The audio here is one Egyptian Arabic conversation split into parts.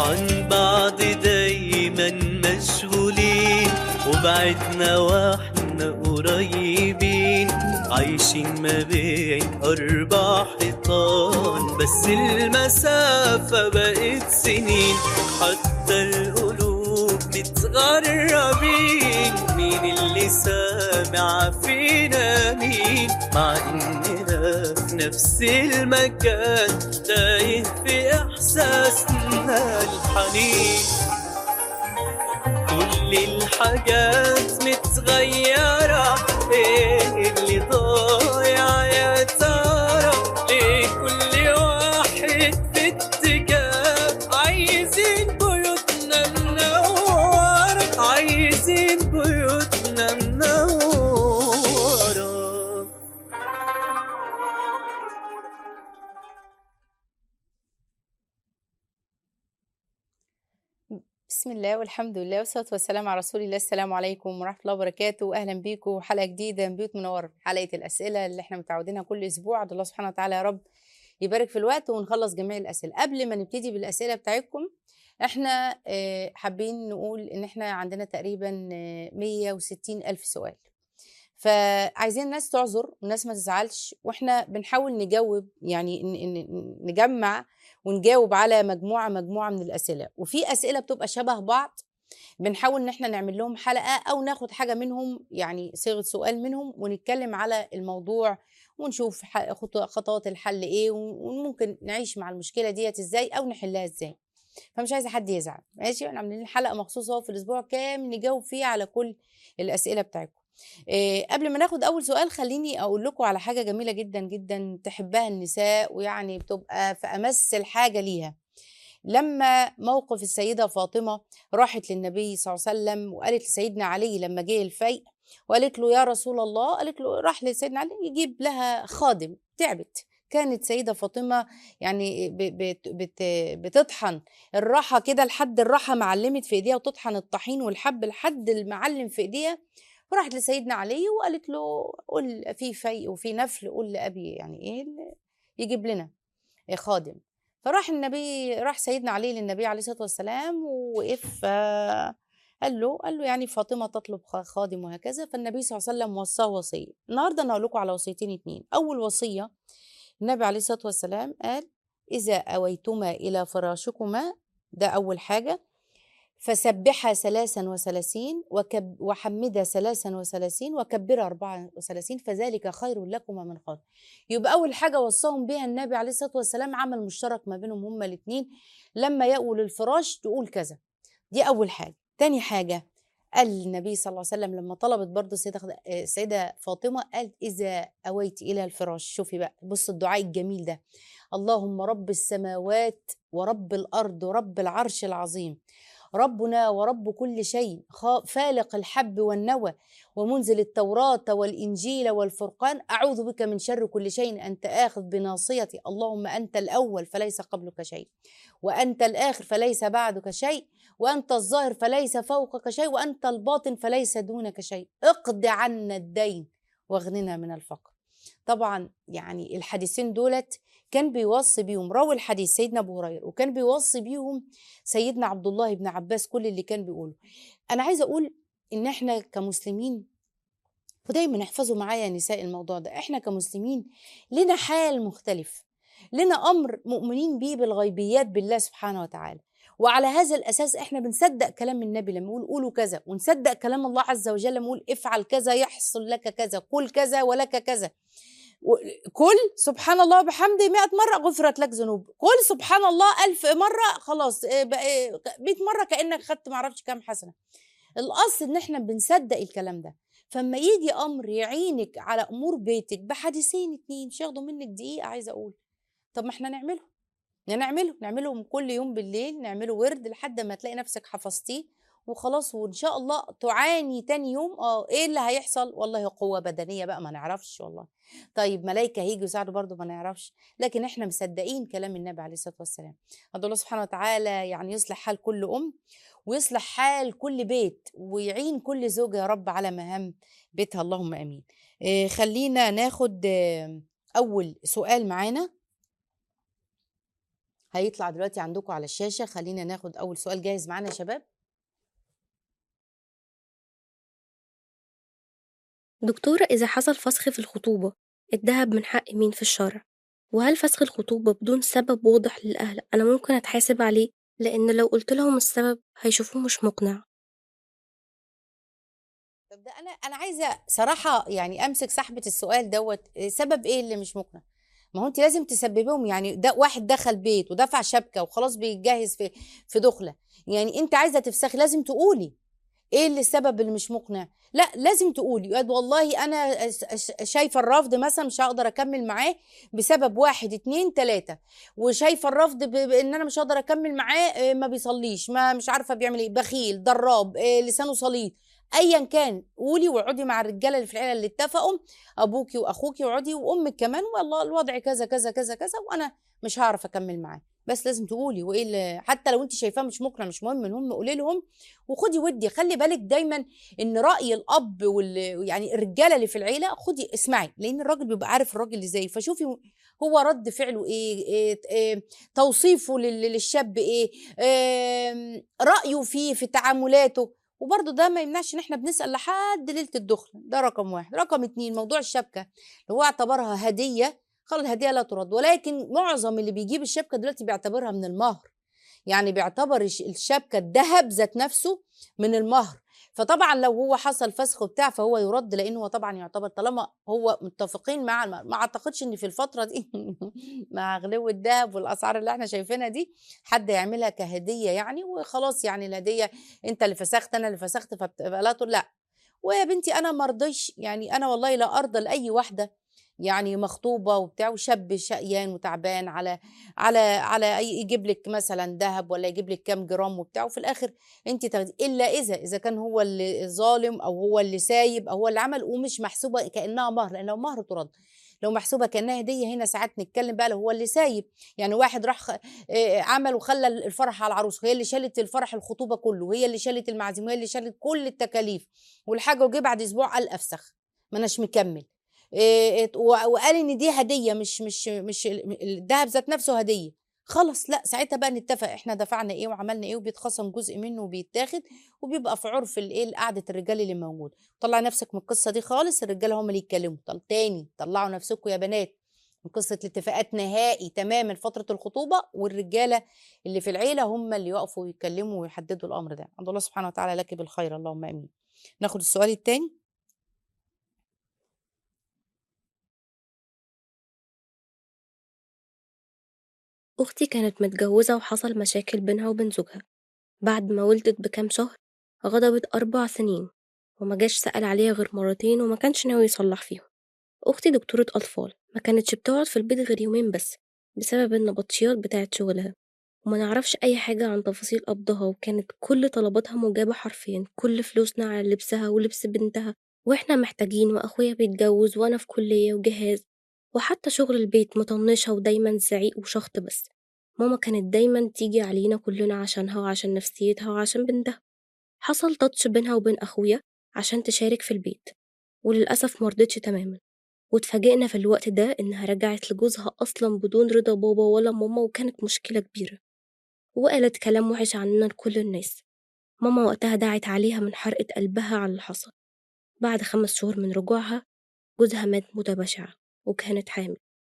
عن بعض دايما مشغولين وبعدنا واحنا قريبين عايشين ما بين أربع حيطان بس المسافة بقت سنين حتى القلوب متغربين مين اللي سامع فينا مين مع إننا في نفس المكان تايه في إحساسنا الحنين كل الحاجات متغيرة ايه اللي ضايع يا ترى ليه كل واحد في اتجاه عايزين بيوتنا منورة عايزين بيوتنا منورة بسم الله والحمد لله والصلاة والسلام على رسول الله السلام عليكم ورحمة الله وبركاته أهلا بيكم حلقة جديدة من بيوت منور حلقة الأسئلة اللي احنا متعودينها كل أسبوع عبد الله سبحانه وتعالى يا رب يبارك في الوقت ونخلص جميع الأسئلة قبل ما نبتدي بالأسئلة بتاعتكم احنا آه، حابين نقول إن احنا عندنا تقريبا آه، 160 ألف سؤال فعايزين الناس تعذر والناس ما تزعلش واحنا بنحاول نجاوب يعني ن- ن- نجمع ونجاوب على مجموعه مجموعه من الاسئله وفي اسئله بتبقى شبه بعض بنحاول ان احنا نعمل لهم حلقه او ناخد حاجه منهم يعني صيغه سؤال منهم ونتكلم على الموضوع ونشوف ح- خطو- خطوات الحل ايه وممكن نعيش مع المشكله ديت ازاي او نحلها ازاي فمش عايزه حد يزعل ماشي احنا عاملين حلقه مخصوصه أهو في الاسبوع كامل نجاوب فيها على كل الاسئله بتاعتكم إيه قبل ما ناخد اول سؤال خليني اقول لكم على حاجه جميله جدا جدا تحبها النساء ويعني بتبقى في امس الحاجه ليها لما موقف السيده فاطمه راحت للنبي صلى الله عليه وسلم وقالت لسيدنا علي لما جه الفيء وقالت له يا رسول الله قالت له راح لسيدنا علي يجيب لها خادم تعبت كانت سيدة فاطمة يعني ب- بت بت بتطحن الراحة كده لحد الراحة معلمت في ايديها وتطحن الطحين والحب لحد المعلم في ايديها وراحت لسيدنا علي وقالت له قول في فيء وفي نفل قول لأبي يعني ايه ال- يجيب لنا خادم فراح النبي راح سيدنا علي للنبي عليه الصلاة والسلام ووقف آه، قال له قال له يعني فاطمة تطلب خ- خادم وهكذا فالنبي صلى الله عليه وسلم وصاه وصية النهارده انا هقول لكم على وصيتين اتنين اول وصية النبي عليه الصلاة والسلام قال إذا أويتما إلى فراشكما ده أول حاجة فسبحا ثلاثا وثلاثين وكب وحمدا ثلاثا وثلاثين وكبرا أربعا وثلاثين فذلك خير لكما من خير يبقى أول حاجة وصاهم بها النبي عليه الصلاة والسلام عمل مشترك ما بينهم هما الاتنين لما يأووا للفراش تقول كذا دي أول حاجة تاني حاجة قال النبي صلى الله عليه وسلم لما طلبت برضه السيدة خد- آه، السيدة فاطمة قالت إذا أويت إلى الفراش شوفي بقى بص الدعاء الجميل ده اللهم رب السماوات ورب الأرض ورب العرش العظيم ربنا ورب كل شيء خا- فالق الحب والنوى ومنزل التوراة والإنجيل والفرقان أعوذ بك من شر كل شيء أنت آخذ بناصيتي اللهم أنت الأول فليس قبلك شيء وأنت الآخر فليس بعدك شيء وأنت الظاهر فليس فوقك شيء وأنت الباطن فليس دونك شيء اقض عنا الدين واغننا من الفقر طبعا يعني الحديثين دولت كان بيوصي بيهم راوي الحديث سيدنا ابو هريره وكان بيوصي بيهم سيدنا عبد الله بن عباس كل اللي كان بيقوله انا عايزه اقول ان احنا كمسلمين ودايما احفظوا معايا نساء الموضوع ده احنا كمسلمين لنا حال مختلف لنا امر مؤمنين بيه بالغيبيات بالله سبحانه وتعالى وعلى هذا الاساس احنا بنصدق كلام النبي لما يقول قولوا كذا ونصدق كلام الله عز وجل لما يقول افعل كذا يحصل لك كذا قل كذا ولك كذا و- كل سبحان الله وبحمده 100 مرة غفرت لك ذنوب كل سبحان الله ألف مرة خلاص آه، بقى 100 مرة كأنك خدت معرفش كام حسنة الأصل إن إحنا بنصدق الكلام ده فما يجي أمر يعينك على أمور بيتك بحديثين اتنين مش ياخدوا منك دقيقة عايزة أقول طب ما إحنا نعمله نعمله نعمله كل يوم بالليل نعمله ورد لحد ما تلاقي نفسك حفظتيه وخلاص وان شاء الله تعاني تاني يوم اه ايه اللي هيحصل والله قوه بدنيه بقى ما نعرفش والله طيب ملائكه هيجوا يساعدوا برضو ما نعرفش لكن احنا مصدقين كلام النبي عليه الصلاه والسلام ادعو الله سبحانه وتعالى يعني يصلح حال كل ام ويصلح حال كل بيت ويعين كل زوجه يا رب على مهام بيتها اللهم امين إيه خلينا ناخد آه، اول سؤال معانا هيطلع دلوقتي عندكم على الشاشة خلينا ناخد أول سؤال جاهز معانا يا شباب دكتورة إذا حصل فسخ في الخطوبة الدهب من حق مين في الشرع؟ وهل فسخ الخطوبة بدون سبب واضح للأهل أنا ممكن أتحاسب عليه؟ لأن لو قلت لهم السبب هيشوفوه مش مقنع طب ده أنا أنا عايزة صراحة يعني أمسك سحبة السؤال دوت إيه سبب إيه اللي مش مقنع؟ ما هو أنت لازم تسببهم يعني ده واحد دخل بيت ودفع شبكة وخلاص بيتجهز في في دخلة يعني أنت عايزة تفسخي لازم تقولي ايه اللي السبب اللي مش مقنع لا لازم تقولي يقعد والله انا ش- ش- شايفه الرفض مثلا مش هقدر اكمل معاه بسبب واحد اتنين تلاته وشايفه الرفض ب- بان انا مش هقدر اكمل معاه آه، ما بيصليش ما مش عارفه بيعمل ايه بخيل ضراب آه، لسانه صليط ايا كان قولي واقعدي مع الرجاله اللي في العيله اللي اتفقوا ابوكي واخوكي واقعدي وامك كمان والله الوضع كذا كذا كذا كذا وانا مش هعرف اكمل معاه بس لازم تقولي وايه اللي- حتى لو انت شايفاه مش مقنع مش مهم المهم قولي لهم وخدي ودي خلي بالك دايما ان راي الاب وال يعني الرجاله اللي في العيله خدي اسمعي لان الراجل بيبقى عارف الراجل اللي زيه فشوفي هو رد فعله ايه, إيه, إيه توصيفه لل- للشاب ايه, إيه رايه فيه في تعاملاته وبرضه ده ما يمنعش ان احنا بنسال لحد ليله الدخل ده رقم واحد رقم اتنين موضوع الشبكه اللي هو اعتبرها هديه خلاص الهديه لا ترد ولكن معظم اللي بيجيب الشبكه دلوقتي بيعتبرها من المهر يعني بيعتبر الش- الشبكه الذهب ذات نفسه من المهر فطبعا لو هو حصل فسخ وبتاع فهو يرد لانه هو طبعا يعتبر طالما هو متفقين مع الم- ما اعتقدش ان في الفتره دي مع غلو الذهب والاسعار اللي احنا شايفينها دي حد يعملها كهديه يعني وخلاص يعني الهديه انت اللي فسخت انا اللي فسخت فبتبقى لا تقول لا ويا بنتي انا مرضيش يعني انا والله لا ارضى لاي واحده يعني مخطوبه وبتاع وشاب شقيان وتعبان على على على أي- يجيب لك مثلا ذهب ولا يجيب لك كام جرام وبتاع وفي الاخر انت تاخدي الا اذا اذا كان هو اللي ظالم او هو اللي سايب او هو اللي عمل ومش محسوبه كانها مهر لان لو مهر ترد لو محسوبه كانها هديه هنا ساعات نتكلم بقى لو هو اللي سايب يعني واحد راح خ- آه، عمل وخلى الفرح على العروس هي اللي شالت الفرح الخطوبه كله وهي اللي شالت المعزوم وهي اللي شالت كل التكاليف والحاجه وجه بعد اسبوع قال افسخ ما اناش مكمل إيه، و- وقال ان دي هديه مش مش مش ال- الذهب ذات نفسه هديه خلاص لا ساعتها بقى نتفق احنا دفعنا ايه وعملنا ايه وبيتخصم جزء منه وبيتاخد وبيبقى في عرف الايه قعده الرجال اللي موجود طلع نفسك من القصه دي خالص الرجاله هم اللي يتكلموا طل تاني طلعوا نفسكم يا بنات من قصه الاتفاقات نهائي تماما فتره الخطوبه والرجاله اللي في العيله هم اللي يقفوا ويتكلموا ويحددوا الامر ده عند الله سبحانه وتعالى لك بالخير اللهم امين ناخد السؤال التاني أختي كانت متجوزة وحصل مشاكل بينها وبين زوجها بعد ما ولدت بكام شهر غضبت أربع سنين وما جاش سأل عليها غير مرتين وما كانش ناوي يصلح فيهم أختي دكتورة أطفال ما كانتش بتقعد في البيت غير يومين بس بسبب النبطشيات بتاعت شغلها وما نعرفش أي حاجة عن تفاصيل قبضها وكانت كل طلباتها مجابة حرفيا كل فلوسنا على لبسها ولبس بنتها وإحنا محتاجين وأخويا بيتجوز وأنا في كلية وجهاز وحتى شغل البيت مطنشة ودايما زعيق وشخط بس ماما كانت دايما تيجي علينا كلنا عشانها وعشان نفسيتها وعشان بنتها حصل تاتش بينها وبين أخويا عشان تشارك في البيت وللأسف مرضتش تماما واتفاجئنا في الوقت ده إنها رجعت لجوزها أصلا بدون رضا بابا ولا ماما وكانت مشكلة كبيرة وقالت كلام وحش عننا لكل الناس ماما وقتها دعت عليها من حرقة قلبها على اللي حصل بعد خمس شهور من رجوعها جوزها مات موتة بشعة وكانت حامل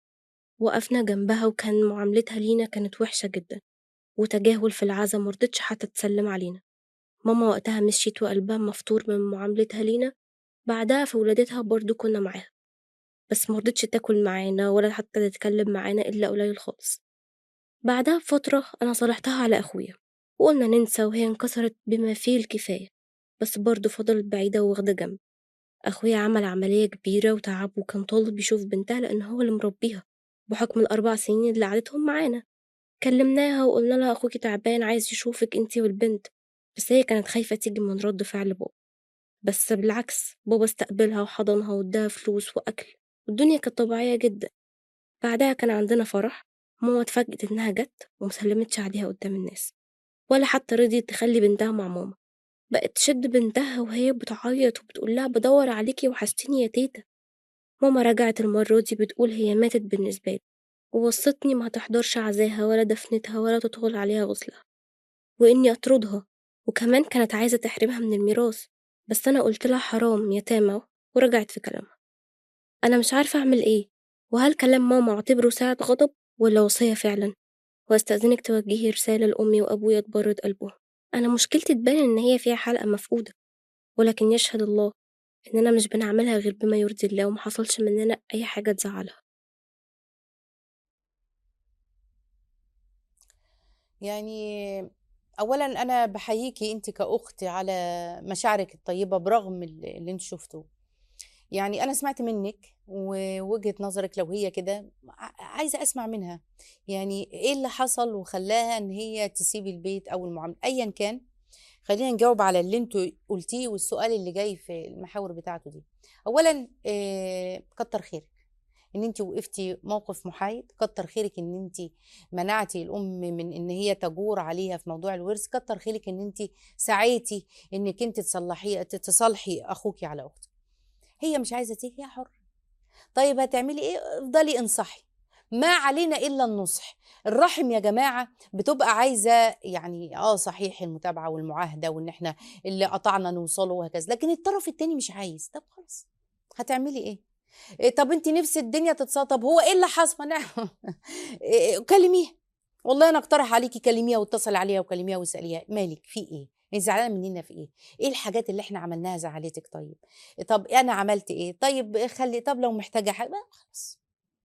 وقفنا جنبها وكان معاملتها لينا كانت وحشة جدا وتجاهل في العزا مرضتش حتى تسلم علينا ماما وقتها مشيت وقلبها مفتور من معاملتها لينا بعدها في ولادتها برضو كنا معاها بس مرضتش تاكل معانا ولا حتى تتكلم معانا إلا قليل خالص بعدها بفترة أنا صالحتها على أخويا وقلنا ننسى وهي انكسرت بما فيه الكفاية بس برضه فضلت بعيدة واخدة جنب أخويا عمل عملية كبيرة وتعب وكان طالب يشوف بنتها لأن هو اللي مربيها بحكم الأربع سنين اللي قعدتهم معانا كلمناها وقلنا لها أخوكي تعبان عايز يشوفك انتي والبنت بس هي كانت خايفة تيجي من رد فعل بابا بس بالعكس بابا استقبلها وحضنها واداها فلوس وأكل والدنيا كانت طبيعية جدا بعدها كان عندنا فرح ماما اتفاجئت إنها جت ومسلمتش عليها قدام الناس ولا حتى رضيت تخلي بنتها مع ماما بقت تشد بنتها وهي بتعيط وبتقول لها بدور عليكي وحشتيني يا تيتا ماما رجعت المرة دي بتقول هي ماتت بالنسبة لي ووصتني ما تحضرش عزاها ولا دفنتها ولا تدخل عليها غسلها وإني أطردها وكمان كانت عايزة تحرمها من الميراث بس أنا قلت لها حرام يتامى ورجعت في كلامها أنا مش عارفة أعمل إيه وهل كلام ماما أعتبره ساعة غضب ولا وصية فعلا وأستأذنك توجهي رسالة لأمي وأبويا تبرد قلبهم أنا مشكلتي تبان إن هي فيها حلقة مفقودة ولكن يشهد الله إننا مش بنعملها غير بما يرضي الله ومحصلش مننا أي حاجة تزعلها يعني اولا انا بحييكي انت كاخت على مشاعرك الطيبه برغم اللي اللي انت شفته يعني انا سمعت منك ووجهه نظرك لو هي كده ع- عايزه اسمع منها يعني ايه اللي حصل وخلاها ان هي تسيب البيت او المعامله ايا كان خلينا نجاوب على اللي انتوا قلتيه والسؤال اللي جاي في المحاور بتاعته دي اولا آه، كتر خيرك ان انت وقفتي موقف محايد كتر خيرك ان انت منعتي الام من ان هي تجور عليها في موضوع الورث كتر خيرك ان انت سعيتي انك انت تصلحي تصالحي اخوكي على اختك هي مش عايزه تيجي هي حره طيب هتعملي ايه افضلي انصحي ما علينا الا النصح الرحم يا جماعه بتبقى عايزه يعني اه صحيح المتابعه والمعاهده وان احنا اللي قطعنا نوصله وهكذا لكن الطرف التاني مش عايز طب خلاص هتعملي ايه إيه طب انت نفس الدنيا تتصل طب هو ايه اللي حصل ما نعم إيه كلميها والله انا اقترح عليكي كلميها واتصل عليها وكلميها واساليها مالك في ايه انت زعلانه مننا في ايه ايه الحاجات اللي احنا عملناها زعلتك طيب طب انا عملت ايه طيب خلي طب لو محتاجه حاجه ما خلاص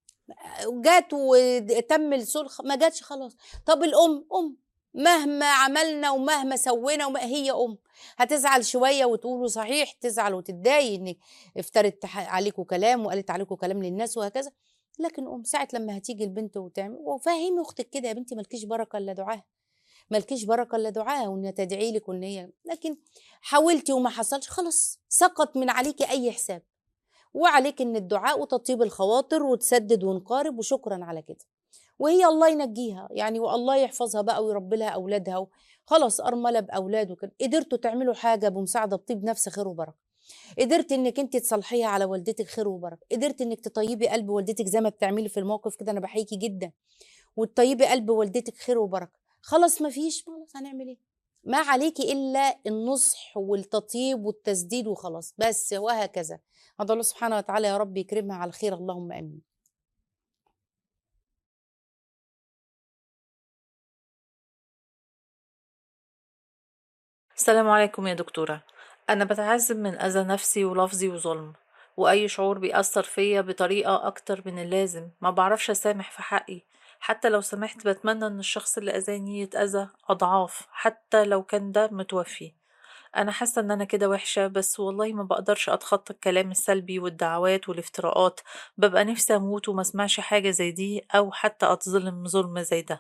جات وتم الصلح ما جاتش خلاص طب الام ام مهما عملنا ومهما سوينا وما هي ام هتزعل شويه وتقولوا صحيح تزعل وتتضايق انك افترت عليكم كلام وقالت عليكم كلام للناس وهكذا لكن ام ساعه لما هتيجي البنت وتعمل وفهمي اختك كده يا بنتي مالكيش بركه الا دعاها مالكيش بركه الا دعاها وان تدعي لك وان هي لكن حاولتي وما حصلش خلاص سقط من عليكي اي حساب وعليك ان الدعاء وتطيب الخواطر وتسدد ونقارب وشكرا على كده وهي الله ينجيها يعني والله يحفظها بقى ويربي لها اولادها و... خلاص ارمله باولاده كده قدرتوا تعملوا حاجه بمساعده بطيب نفس خير وبركه قدرت انك انت تصلحيها على والدتك خير وبركه قدرت انك تطيبي قلب والدتك زي ما بتعملي في الموقف كده انا بحييكي جدا وتطيبي قلب والدتك خير وبركه خلاص ما فيش خلاص هنعمل ايه ما عليكي الا النصح والتطيب والتسديد وخلاص بس وهكذا هذا الله سبحانه وتعالى يا رب يكرمها على الخير اللهم امين السلام عليكم يا دكتورة أنا بتعذب من أذى نفسي ولفظي وظلم وأي شعور بيأثر فيا بطريقة أكتر من اللازم ما بعرفش أسامح في حقي حتى لو سمحت بتمنى إن الشخص اللي أذاني يتأذى أضعاف حتى لو كان ده متوفي أنا حاسة إن أنا كده وحشة بس والله ما بقدرش أتخطى الكلام السلبي والدعوات والافتراءات ببقى نفسي أموت وما اسمعش حاجة زي دي أو حتى أتظلم ظلم زي ده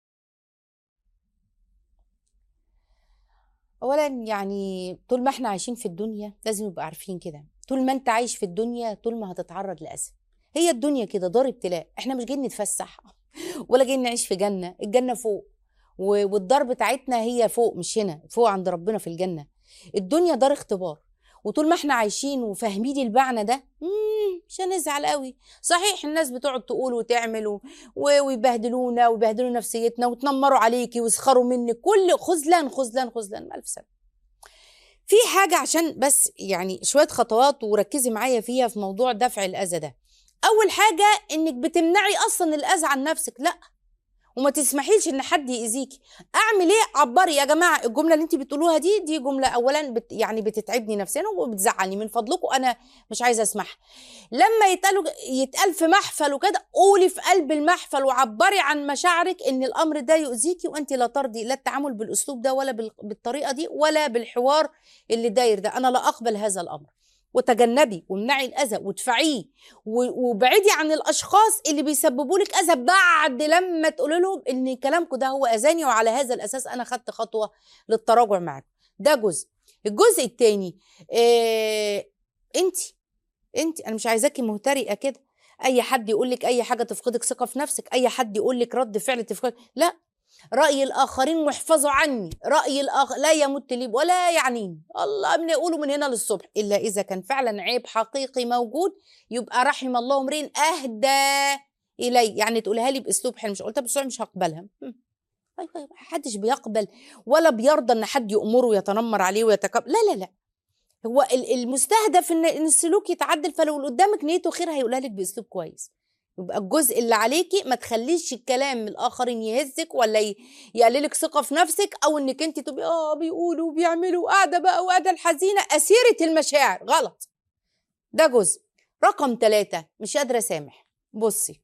اولا يعني طول ما احنا عايشين في الدنيا لازم نبقى عارفين كده طول ما انت عايش في الدنيا طول ما هتتعرض لاذى هي الدنيا كده دار ابتلاء احنا مش جايين نتفسح ولا جايين نعيش في جنه الجنه فوق و- والدار بتاعتنا هي فوق مش هنا فوق عند ربنا في الجنه الدنيا دار اختبار وطول ما احنا عايشين وفاهمين المعنى ده مم، مش هنزعل قوي صحيح الناس بتقعد تقول وتعمل و- و- ويبهدلونا ويبهدلوا نفسيتنا وتنمروا عليكي ويسخروا منك كل خذلان خذلان خذلان ما ألف سنة في حاجة عشان بس يعني شوية خطوات وركزي معايا فيها في موضوع دفع الأذى ده أول حاجة إنك بتمنعي أصلا الأذى عن نفسك لأ وما تسمحيش ان حد يأذيكي اعمل ايه عبري يا جماعه الجمله اللي انت بتقولوها دي دي جمله اولا بت يعني بتتعبني نفسيا وبتزعلني من فضلكم انا مش عايزه اسمعها لما يتقالوا يتقال في محفل وكده قولي في قلب المحفل وعبري عن مشاعرك ان الامر ده يؤذيكي وانت لا ترضي لا التعامل بالاسلوب ده ولا بال- بالطريقه دي ولا بالحوار اللي داير ده انا لا اقبل هذا الامر وتجنبي وامنعي الاذى وادفعيه و- وابعدي عن الاشخاص اللي بيسببوا لك اذى بعد لما تقولي لهم ان كلامكم ده هو اذاني وعلى هذا الاساس انا خدت خطوه للتراجع معاكم ده جزء الجزء الثاني إيه انت انت انا مش عايزاكي مهترئه كده اي حد يقول لك اي حاجه تفقدك ثقه في نفسك اي حد يقول لك رد فعل تفقدك لا راي الاخرين واحفظوا عني راي الاخر لا يمت لي ولا يعنيني الله من يقولوا من هنا للصبح الا اذا كان فعلا عيب حقيقي موجود يبقى رحم الله امرئ اهدى الي يعني تقولها لي باسلوب حلو مش قلتها باسلوب مش هقبلها هم. أيوة أيوة، محدش بيقبل ولا بيرضى ان حد يامره ويتنمر عليه ويتكبر لا لا لا هو ال- المستهدف ان ان السلوك يتعدل فلو اللي قدامك نيته خير هيقولها لك باسلوب كويس يبقى الجزء اللي عليكي ما تخليش الكلام من الاخرين يهزك ولا ي- يقللك ثقه في نفسك او انك انت تبقي اه بيقولوا وبيعملوا قاعده بقى وقاعده الحزينه اسيره المشاعر غلط ده جزء رقم ثلاثة مش قادرة أسامح بصي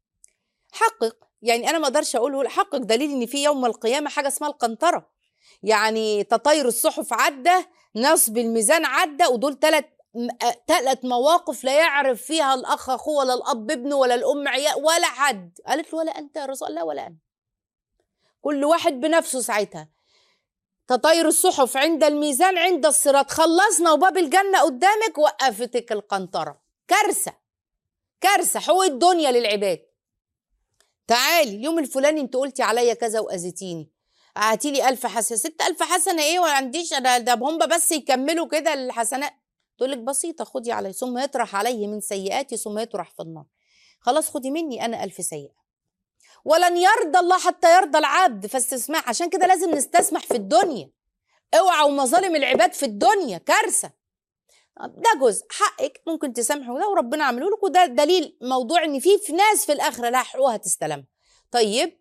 حقق يعني أنا ما أقدرش أقوله حقق دليل إن في يوم القيامة حاجة اسمها القنطرة يعني تطاير الصحف عدى نصب الميزان عدى ودول ثلاث ثلاث مواقف لا يعرف فيها الأخ أخوه ولا الأب ابنه ولا الأم عيال ولا حد قالت له ولا أنت يا رسول الله ولا أنا كل واحد بنفسه ساعتها تطاير الصحف عند الميزان عند الصراط خلصنا وباب الجنة قدامك وقفتك القنطرة كارثة كارثة حقوق الدنيا للعباد تعالي اليوم الفلاني انت قلتي عليا كذا واذيتيني هاتي لي ألف حسنة ست ألف حسنة ايه ولا عنديش انا ده هم بس يكملوا كده الحسنات تقول لك بسيطة خدي علي ثم يطرح عليه من سيئاتي ثم يطرح في النار خلاص خدي مني أنا ألف سيئة ولن يرضى الله حتى يرضى العبد فاستسماح عشان كده لازم نستسمح في الدنيا اوعوا مظالم العباد في الدنيا كارثة ده جزء حقك ممكن تسامحوا ده وربنا عمله لك وده دليل موضوع ان في في ناس في الاخره لها حقوقها تستلمها طيب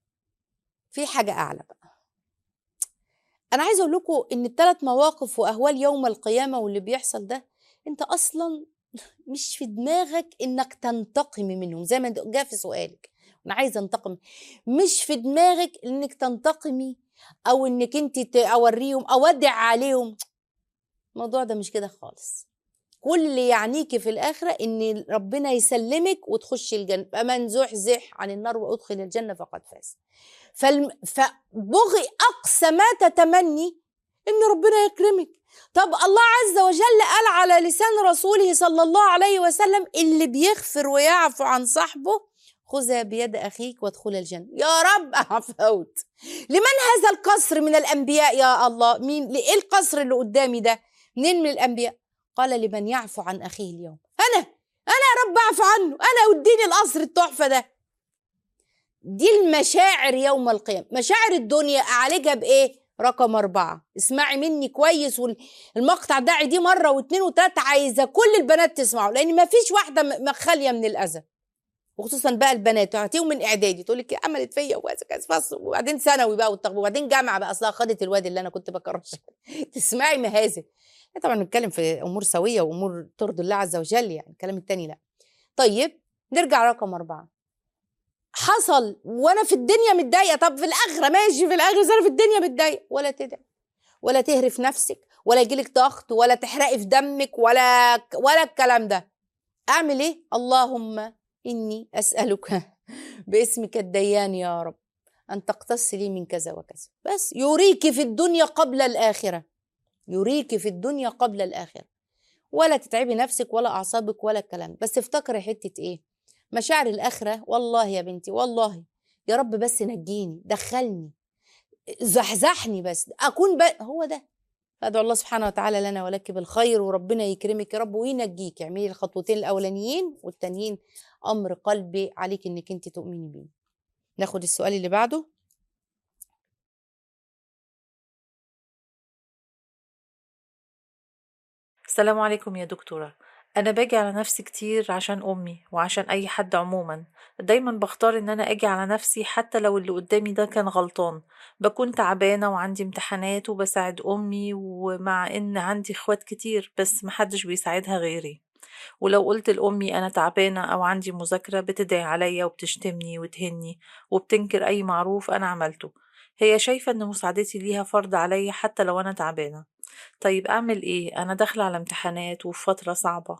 في حاجه اعلى بقى انا عايزه اقول لكم ان الثلاث مواقف واهوال يوم القيامه واللي بيحصل ده انت اصلا مش في دماغك انك تنتقمي منهم زي ما جاء في سؤالك انا عايزه انتقم مش في دماغك انك تنتقمي او انك انت اوريهم اودع عليهم الموضوع ده مش كده خالص كل اللي يعنيكي في الآخرة إن ربنا يسلمك وتخشي الجنة فمن زحزح عن النار وأدخل الجنة فقد فاز فالم... فبغي أقصى ما تتمني إن ربنا يكرمك طب الله عز وجل قال على لسان رسوله صلى الله عليه وسلم اللي بيغفر ويعفو عن صاحبه خذها بيد أخيك وادخل الجنة يا رب عفوت لمن هذا القصر من الأنبياء يا الله مين إيه القصر اللي قدامي ده منين من الأنبياء قال لمن يعفو عن أخيه اليوم أنا أنا يا رب أعفو عنه أنا وديني القصر التحفة ده دي المشاعر يوم القيامة مشاعر الدنيا أعالجها بإيه رقم أربعة اسمعي مني كويس والمقطع ده عيديه مرة واثنين وثلاثة عايزة كل البنات تسمعه لأن ما فيش واحدة م- خالية من الأذى وخصوصا بقى البنات تعطيهم من اعدادي تقول لك عملت فيا وكذا فصل وبعدين ثانوي بقى والتغ- وبعدين جامعه بقى اصلها خدت الواد اللي انا كنت بكرش تسمعي مهازل طبعا بنتكلم في امور سويه وامور ترضي الله عز وجل يعني الكلام التاني لا طيب نرجع رقم أربعة حصل وانا في الدنيا متضايقه طب في الاخره ماشي في الاخره بس انا في الدنيا متضايقه ولا تدعي ولا تهرف نفسك ولا يجيلك ضغط ولا تحرقي في دمك ولا ولا الكلام ده اعمل ايه اللهم اني اسالك باسمك الديان يا رب ان تقتص لي من كذا وكذا بس يريك في الدنيا قبل الاخره يريك في الدنيا قبل الاخره ولا تتعبي نفسك ولا اعصابك ولا الكلام بس افتكري حته ايه مشاعر الاخره والله يا بنتي والله يا رب بس نجيني دخلني زحزحني بس اكون ب... هو ده ادعو الله سبحانه وتعالى لنا ولك بالخير وربنا يكرمك يا رب وينجيك اعملي الخطوتين الاولانيين والتانيين امر قلبي عليك انك انت تؤمني بيه ناخد السؤال اللي بعده السلام عليكم يا دكتورة أنا باجي على نفسي كتير عشان أمي وعشان أي حد عموما دايما بختار إن أنا أجي على نفسي حتى لو اللي قدامي ده كان غلطان بكون تعبانة وعندي امتحانات وبساعد أمي ومع إن عندي إخوات كتير بس محدش بيساعدها غيري ولو قلت لأمي أنا تعبانة أو عندي مذاكرة بتدعي عليا وبتشتمني وتهني وبتنكر أي معروف أنا عملته هي شايفة إن مساعدتي ليها فرض عليا حتى لو أنا تعبانة طيب أعمل إيه؟ أنا داخلة على امتحانات وفي فترة صعبة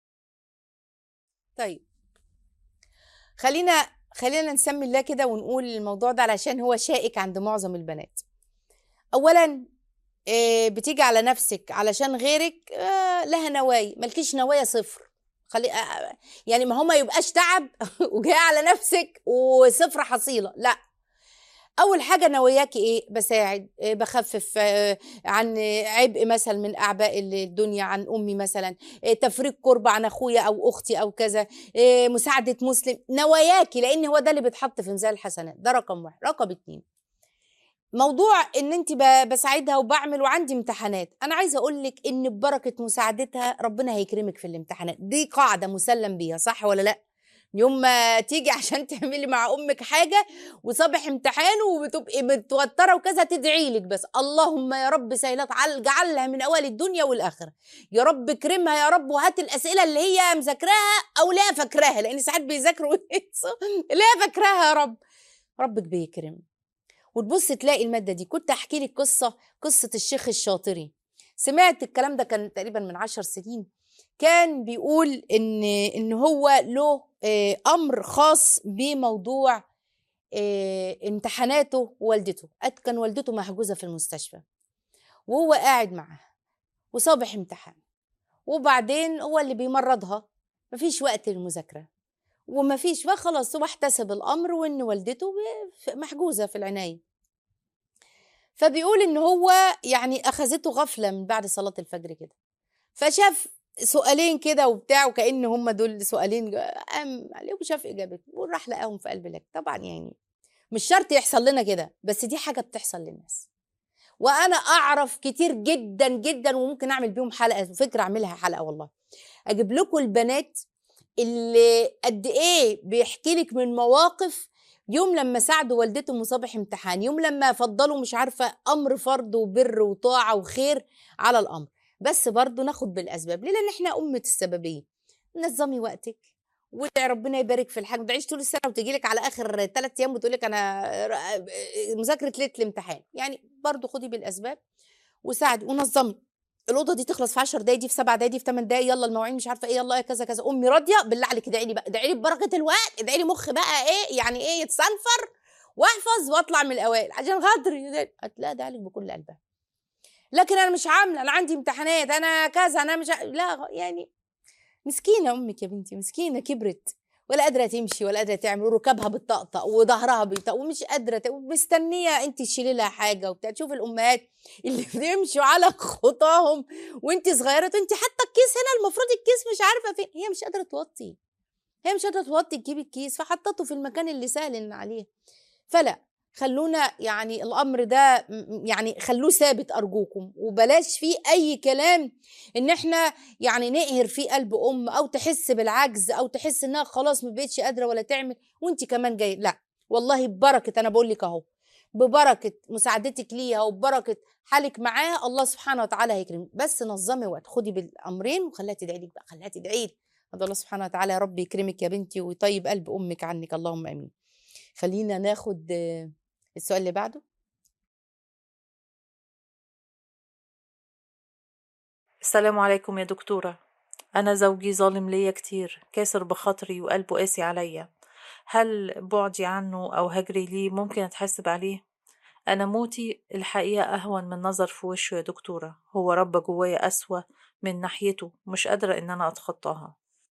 طيب خلينا خلينا نسمي الله كده ونقول الموضوع ده علشان هو شائك عند معظم البنات اولا آه، بتيجي على نفسك علشان غيرك آه، لها نوايا مالكيش نوايا صفر خلي آه، يعني ما هو ما يبقاش تعب وجاي على نفسك وصفر حصيله لا اول حاجه نواياكي ايه بساعد إيه بخفف آه، عن عبء مثلا من اعباء الدنيا عن امي مثلا إيه تفريق كرب عن اخويا او اختي او كذا إيه مساعده مسلم نواياكي لان هو ده اللي بيتحط في ميزان الحسنات ده رقم واحد رقم اتنين موضوع ان انت ب- بساعدها وبعمل وعندي امتحانات انا عايزه اقول لك ان ببركه مساعدتها ربنا هيكرمك في الامتحانات دي قاعده مسلم بيها صح ولا لا يوم ما تيجي عشان تعملي مع امك حاجه وصبح امتحان وبتبقي متوتره وكذا تدعي لك بس اللهم يا رب سهلات عل- جعلها من اوائل الدنيا والاخره يا رب كرمها يا رب وهات الاسئله اللي هي مذاكراها او لا فاكراها لان ساعات بيذاكروا وينسوا. لا فاكراها يا رب ربك بيكرم وتبص تلاقي الماده دي كنت احكي لك قصه قصه الشيخ الشاطري سمعت الكلام ده كان تقريبا من عشر سنين كان بيقول ان ان هو له آه، امر خاص بموضوع آه، امتحاناته ووالدته قد كان والدته محجوزه في المستشفى وهو قاعد معاها وصابح امتحان وبعدين هو اللي بيمرضها مفيش وقت للمذاكره ومفيش بقى خلاص هو احتسب الامر وان والدته ب- محجوزه في العنايه فبيقول ان هو يعني اخذته غفله من بعد صلاه الفجر كده فشاف سؤالين كده وبتاع وكأن هم دول سؤالين قام عليهم شاف اجابته وراح لقاهم في قلب لك طبعا يعني مش شرط يحصل لنا كده بس دي حاجه بتحصل للناس وانا اعرف كتير جدا جدا وممكن اعمل بيهم حلقه فكره اعملها حلقه والله اجيب لكم البنات اللي قد ايه بيحكي لك من مواقف يوم لما ساعدوا والدته مصابح امتحان يوم لما فضلوا مش عارفه امر فرض وبر وطاعه وخير على الامر بس برضو ناخد بالاسباب ليه لان احنا امه السببيه نظمي وقتك وادعي ربنا يبارك في الحاجه ما تدعيش طول السنه وتجي لك على اخر ثلاث ايام وتقول لك انا ر- مذاكره ليله الامتحان يعني برضو خدي بالاسباب وساعدي ونظمي الاوضه دي تخلص في 10 دقايق دي في 7 دقايق دي في 8 دقايق يلا المواعين مش عارفه ايه يلا ايه كذا كذا امي راضيه بالله عليك ادعي لي بقى ادعي لي ببركه الوقت ادعي لي مخ بقى ايه يعني ايه يتصنفر واحفظ واطلع من الاوائل عشان خاطري لا ادعي لك بكل قلبها لكن انا مش عامله انا عندي امتحانات انا كذا انا مش ع- لا يعني مسكينه امك يا بنتي مسكينه كبرت ولا قادره تمشي ولا قادره تعمل وركبها بتطقطق وظهرها بيطق ومش قادره ت- ومستنيه انت تشيلي لها حاجه وبتاع تشوف الامهات اللي بيمشوا على خطاهم وانت صغيره انت حتى الكيس هنا المفروض الكيس مش عارفه فين هي مش قادره توطي هي مش قادره توطي تجيب الكيس فحطته في المكان اللي سهل ان عليه فلا خلونا يعني الامر ده م- يعني خلوه ثابت ارجوكم وبلاش فيه اي كلام ان احنا يعني نقهر فيه قلب ام او تحس بالعجز او تحس انها خلاص ما بقتش قادره ولا تعمل وانت كمان جاي لا والله ببركه انا بقول لك اهو ببركه مساعدتك ليها وببركه حالك معاها الله سبحانه وتعالى هيكرمك بس نظمي وقت خدي بالامرين وخليها تدعي لك بقى خليها تدعي لك هذا الله سبحانه وتعالى يا رب يكرمك يا بنتي ويطيب قلب امك عنك اللهم امين خلينا ناخد آه، السؤال اللي بعده السلام عليكم يا دكتورة أنا زوجي ظالم ليا كتير كاسر بخاطري وقلبه قاسي عليا هل بعدي عنه أو هجري ليه ممكن أتحسب عليه؟ أنا موتي الحقيقة أهون من نظر في وشه يا دكتورة هو رب جوايا أسوأ من ناحيته مش قادرة إن أنا أتخطاها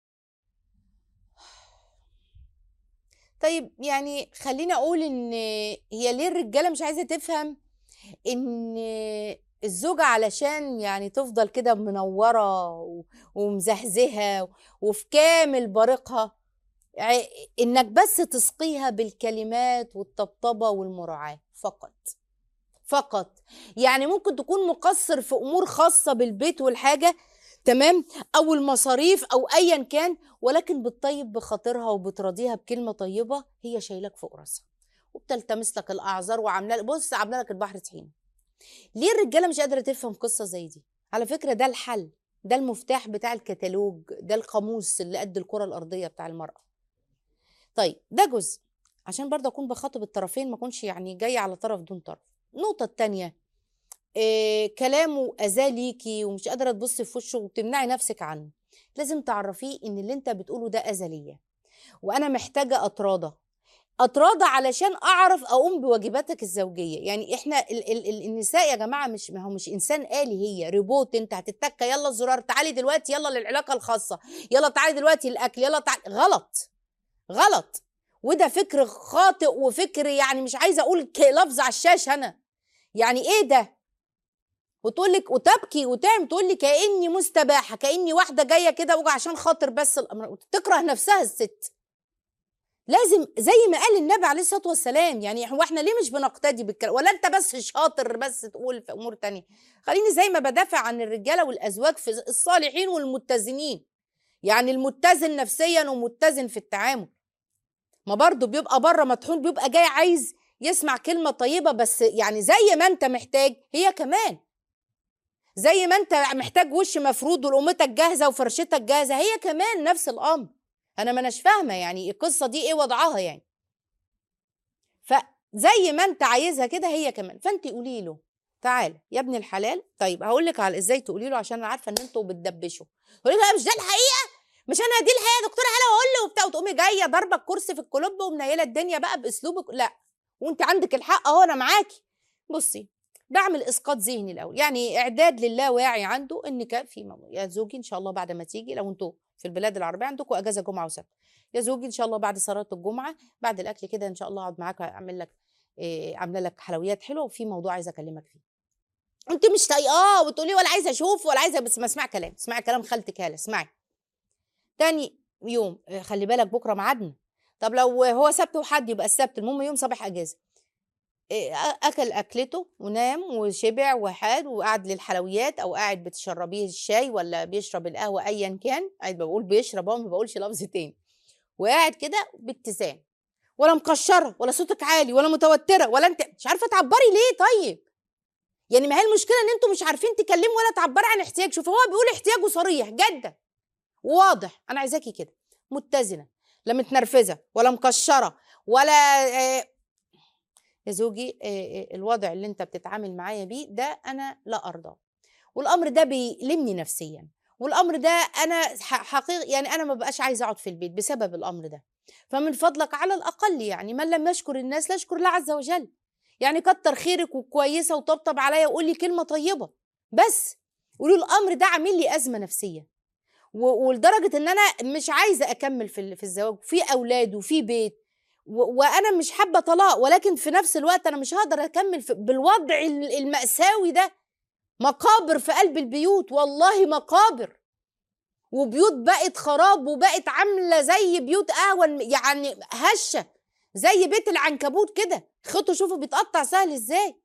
طيب يعني خليني اقول ان هي ليه الرجاله مش عايزه تفهم ان الزوجة علشان يعني تفضل كده منورة و- ومزهزهة وفي كامل بريقها ع- انك بس تسقيها بالكلمات والطبطبة والمراعاة فقط فقط يعني ممكن تكون مقصر في امور خاصة بالبيت والحاجة تمام او المصاريف او ايا كان ولكن بتطيب بخاطرها وبتراضيها بكلمة طيبة هي شايلاك فوق راسها وبتلتمس لك الاعذار وعامله بص عامله لك البحر طحين ليه الرجاله مش قادره تفهم قصه زي دي على فكره ده الحل ده المفتاح بتاع الكتالوج ده القاموس اللي قد الكره الارضيه بتاع المراه طيب ده جزء عشان برضه اكون بخاطب الطرفين ما اكونش يعني جايه على طرف دون طرف النقطه التانية إيه كلامه اذاه ليكي ومش قادره تبصي في وشه وبتمنعي نفسك عنه لازم تعرفيه ان اللي انت بتقوله ده اذى ليا وانا محتاجه اتراضى اتراضى علشان اعرف اقوم بواجباتك الزوجيه يعني احنا ال ال ال النساء يا جماعه مش ما هو مش انسان آلي هي ريبوت انت هتتكى يلا الزرار تعالي دلوقتي يلا للعلاقه الخاصه يلا تعالي دلوقتي الاكل يلا تعالي غلط غلط وده فكر خاطئ وفكر يعني مش عايزه اقول ك- لفظ على الشاشه انا يعني ايه ده وتقول لك وتبكي وتعمل تقول لي كاني مستباحه كاني واحده جايه كده وجع عشان خاطر بس الامر تكره نفسها الست لازم زي ما قال النبي عليه الصلاه والسلام يعني هو احنا ليه مش بنقتدي بالكلام ولا انت بس شاطر بس تقول في امور تانية خليني زي ما بدافع عن الرجاله والازواج في الصالحين والمتزنين يعني المتزن نفسيا ومتزن في التعامل ما برضه بيبقى بره مطحون بيبقى جاي عايز يسمع كلمه طيبه بس يعني زي ما انت محتاج هي كمان زي ما انت محتاج وش مفرود ولقمتك جاهزه وفرشتك جاهزه هي كمان نفس الامر انا ما اناش فاهمه يعني القصه دي ايه وضعها يعني فزي ما انت عايزها كده هي كمان فانت قولي له تعالى يا ابن الحلال طيب هقول لك على ازاي تقولي له عشان انا عارفه ان انتوا بتدبشوا تقولي له لا مش ده الحقيقه مش انا دي الحقيقه يا دكتوره هلا واقول له وبتاع وتقومي جايه ضاربه الكرسي في الكلوب ومنيله الدنيا بقى باسلوبك لا وانت عندك الحق اهو انا معاكي بصي بعمل اسقاط ذهني الاول يعني اعداد لله واعي عنده ان كان في مو- يا زوجي ان شاء الله بعد ما تيجي لو انتوا في البلاد العربيه عندكم اجازه جمعه وسبت يا زوجي ان شاء الله بعد صلاه الجمعه بعد الاكل كده ان شاء الله اقعد معاك اعمل لك إيه عامله لك حلويات حلوه وفي موضوع عايزه اكلمك فيه انت مش طايقاه وتقولي ولا عايزه اشوف ولا عايزه بس ما اسمع كلام اسمعي كلام خالتك هاله اسمعي تاني يوم آه، خلي بالك بكره ميعادنا طب لو هو سبت وحد يبقى السبت المهم يوم صباح اجازه إيه، أ- اكل اكلته ونام وشبع وحاد وقعد للحلويات او قاعد بتشربيه الشاي ولا بيشرب القهوه ايا كان قاعد بقول بيشرب اهو ما بقولش لفظ تاني وقاعد كده باتزان ولا مكشره ولا صوتك عالي ولا متوتره ولا انت مش عارفه تعبري ليه طيب يعني ما هي المشكله ان انتوا مش عارفين تكلموا ولا تعبري عن احتياج شوف هو بيقول احتياجه صريح جدا وواضح انا عايزاكي كده متزنه لا متنرفزه ولا مكشره ولا آه، يا زوجي آه، آه، الوضع اللي انت بتتعامل معايا بيه ده انا لا ارضاه والامر ده بيلمني نفسيا والامر ده انا ح- حقيقي يعني انا ما بقاش عايزه اقعد في البيت بسبب الامر ده فمن فضلك على الاقل يعني من لم يشكر الناس لا يشكر الله عز وجل يعني كتر خيرك وكويسه وطبطب عليا وقول لي كلمه طيبه بس قولوا الامر ده عامل لي ازمه نفسيه و- ولدرجه ان انا مش عايزه اكمل في ال- في الزواج في اولاد وفي بيت و- وانا مش حابه طلاق ولكن في نفس الوقت انا مش هقدر اكمل في بالوضع ال- المأساوي ده مقابر في قلب البيوت والله مقابر وبيوت بقت خراب وبقت عامله زي بيوت قهوه يعني هشه زي بيت العنكبوت كده خطوا شوفوا بيتقطع سهل ازاي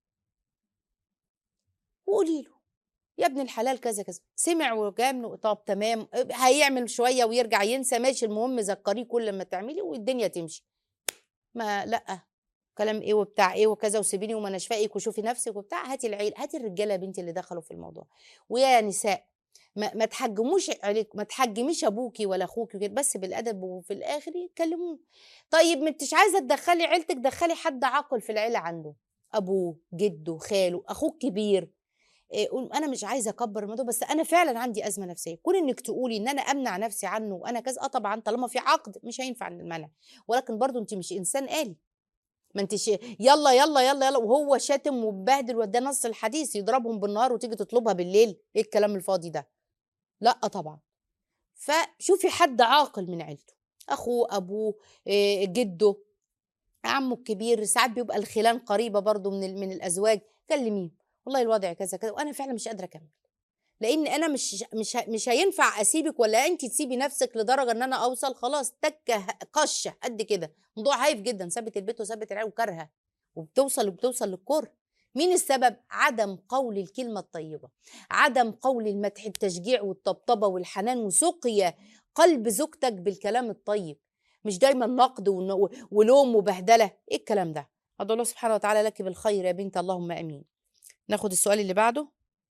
وقولي له يا ابن الحلال كذا كذا سمع وجام طب تمام هيعمل شويه ويرجع ينسى ماشي المهم ذكريه كل ما تعملي والدنيا تمشي ما لا كلام ايه وبتاع ايه وكذا وسيبيني وما اناش فايقك وشوفي نفسك وبتاع هاتي العيل هاتي الرجاله يا بنتي اللي دخلوا في الموضوع ويا نساء ما, ما تحجموش عليك ما تحجميش ابوكي ولا اخوكي كده بس بالادب وفي الاخر يتكلموا طيب ما انتش عايزه تدخلي عيلتك دخلي حد عاقل في العيله عنده ابوه جده خاله اخوك كبير إيه، قول انا مش عايزه اكبر الموضوع بس انا فعلا عندي ازمه نفسيه كون انك تقولي ان انا امنع نفسي عنه وانا كذا اه طبعا طالما في عقد مش هينفع المنع ولكن برضو انت مش انسان آلي ما انتش يلا يلا يلا يلا وهو شاتم ومبهدل وده نص الحديث يضربهم بالنهار وتيجي تطلبها بالليل ايه الكلام الفاضي ده لا طبعا فشوفي حد عاقل من عيلته اخوه ابوه إيه، جده عمه الكبير ساعات بيبقى الخلان قريبه برضو من ال- من الازواج كلميه والله الوضع كذا كذا وانا فعلا مش قادره اكمل لان انا مش مش ه- مش هينفع اسيبك ولا انت تسيبي نفسك لدرجه ان انا اوصل خلاص تكه قشه قد كده موضوع هايف جدا سابت البيت وسابت العيال وكارهه وبتوصل وبتوصل للكره مين السبب عدم قول الكلمه الطيبه عدم قول المدح التشجيع والطبطبه والحنان وسقيا قلب زوجتك بالكلام الطيب مش دايما نقد ون- ولوم وبهدله ايه الكلام ده ادعو الله سبحانه وتعالى لك بالخير يا بنت اللهم امين ناخد السؤال اللي بعده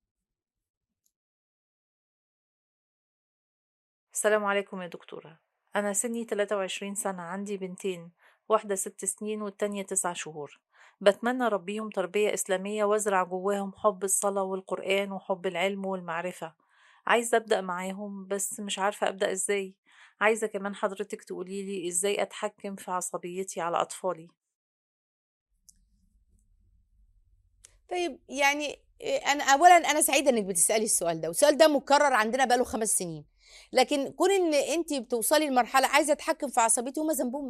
السلام عليكم يا دكتورة أنا سني 23 سنة عندي بنتين واحدة ست سنين والتانية تسع شهور بتمنى ربيهم تربية إسلامية وازرع جواهم حب الصلاة والقرآن وحب العلم والمعرفة عايزة أبدأ معاهم بس مش عارفة أبدأ إزاي عايزة كمان حضرتك تقوليلي إزاي أتحكم في عصبيتي على أطفالي طيب يعني إيه، انا اولا انا سعيده انك بتسالي السؤال ده والسؤال ده مكرر عندنا بقاله خمس سنين لكن كون ان انت بتوصلي لمرحله عايزه اتحكم في عصبيتي هما ذنبهم ايه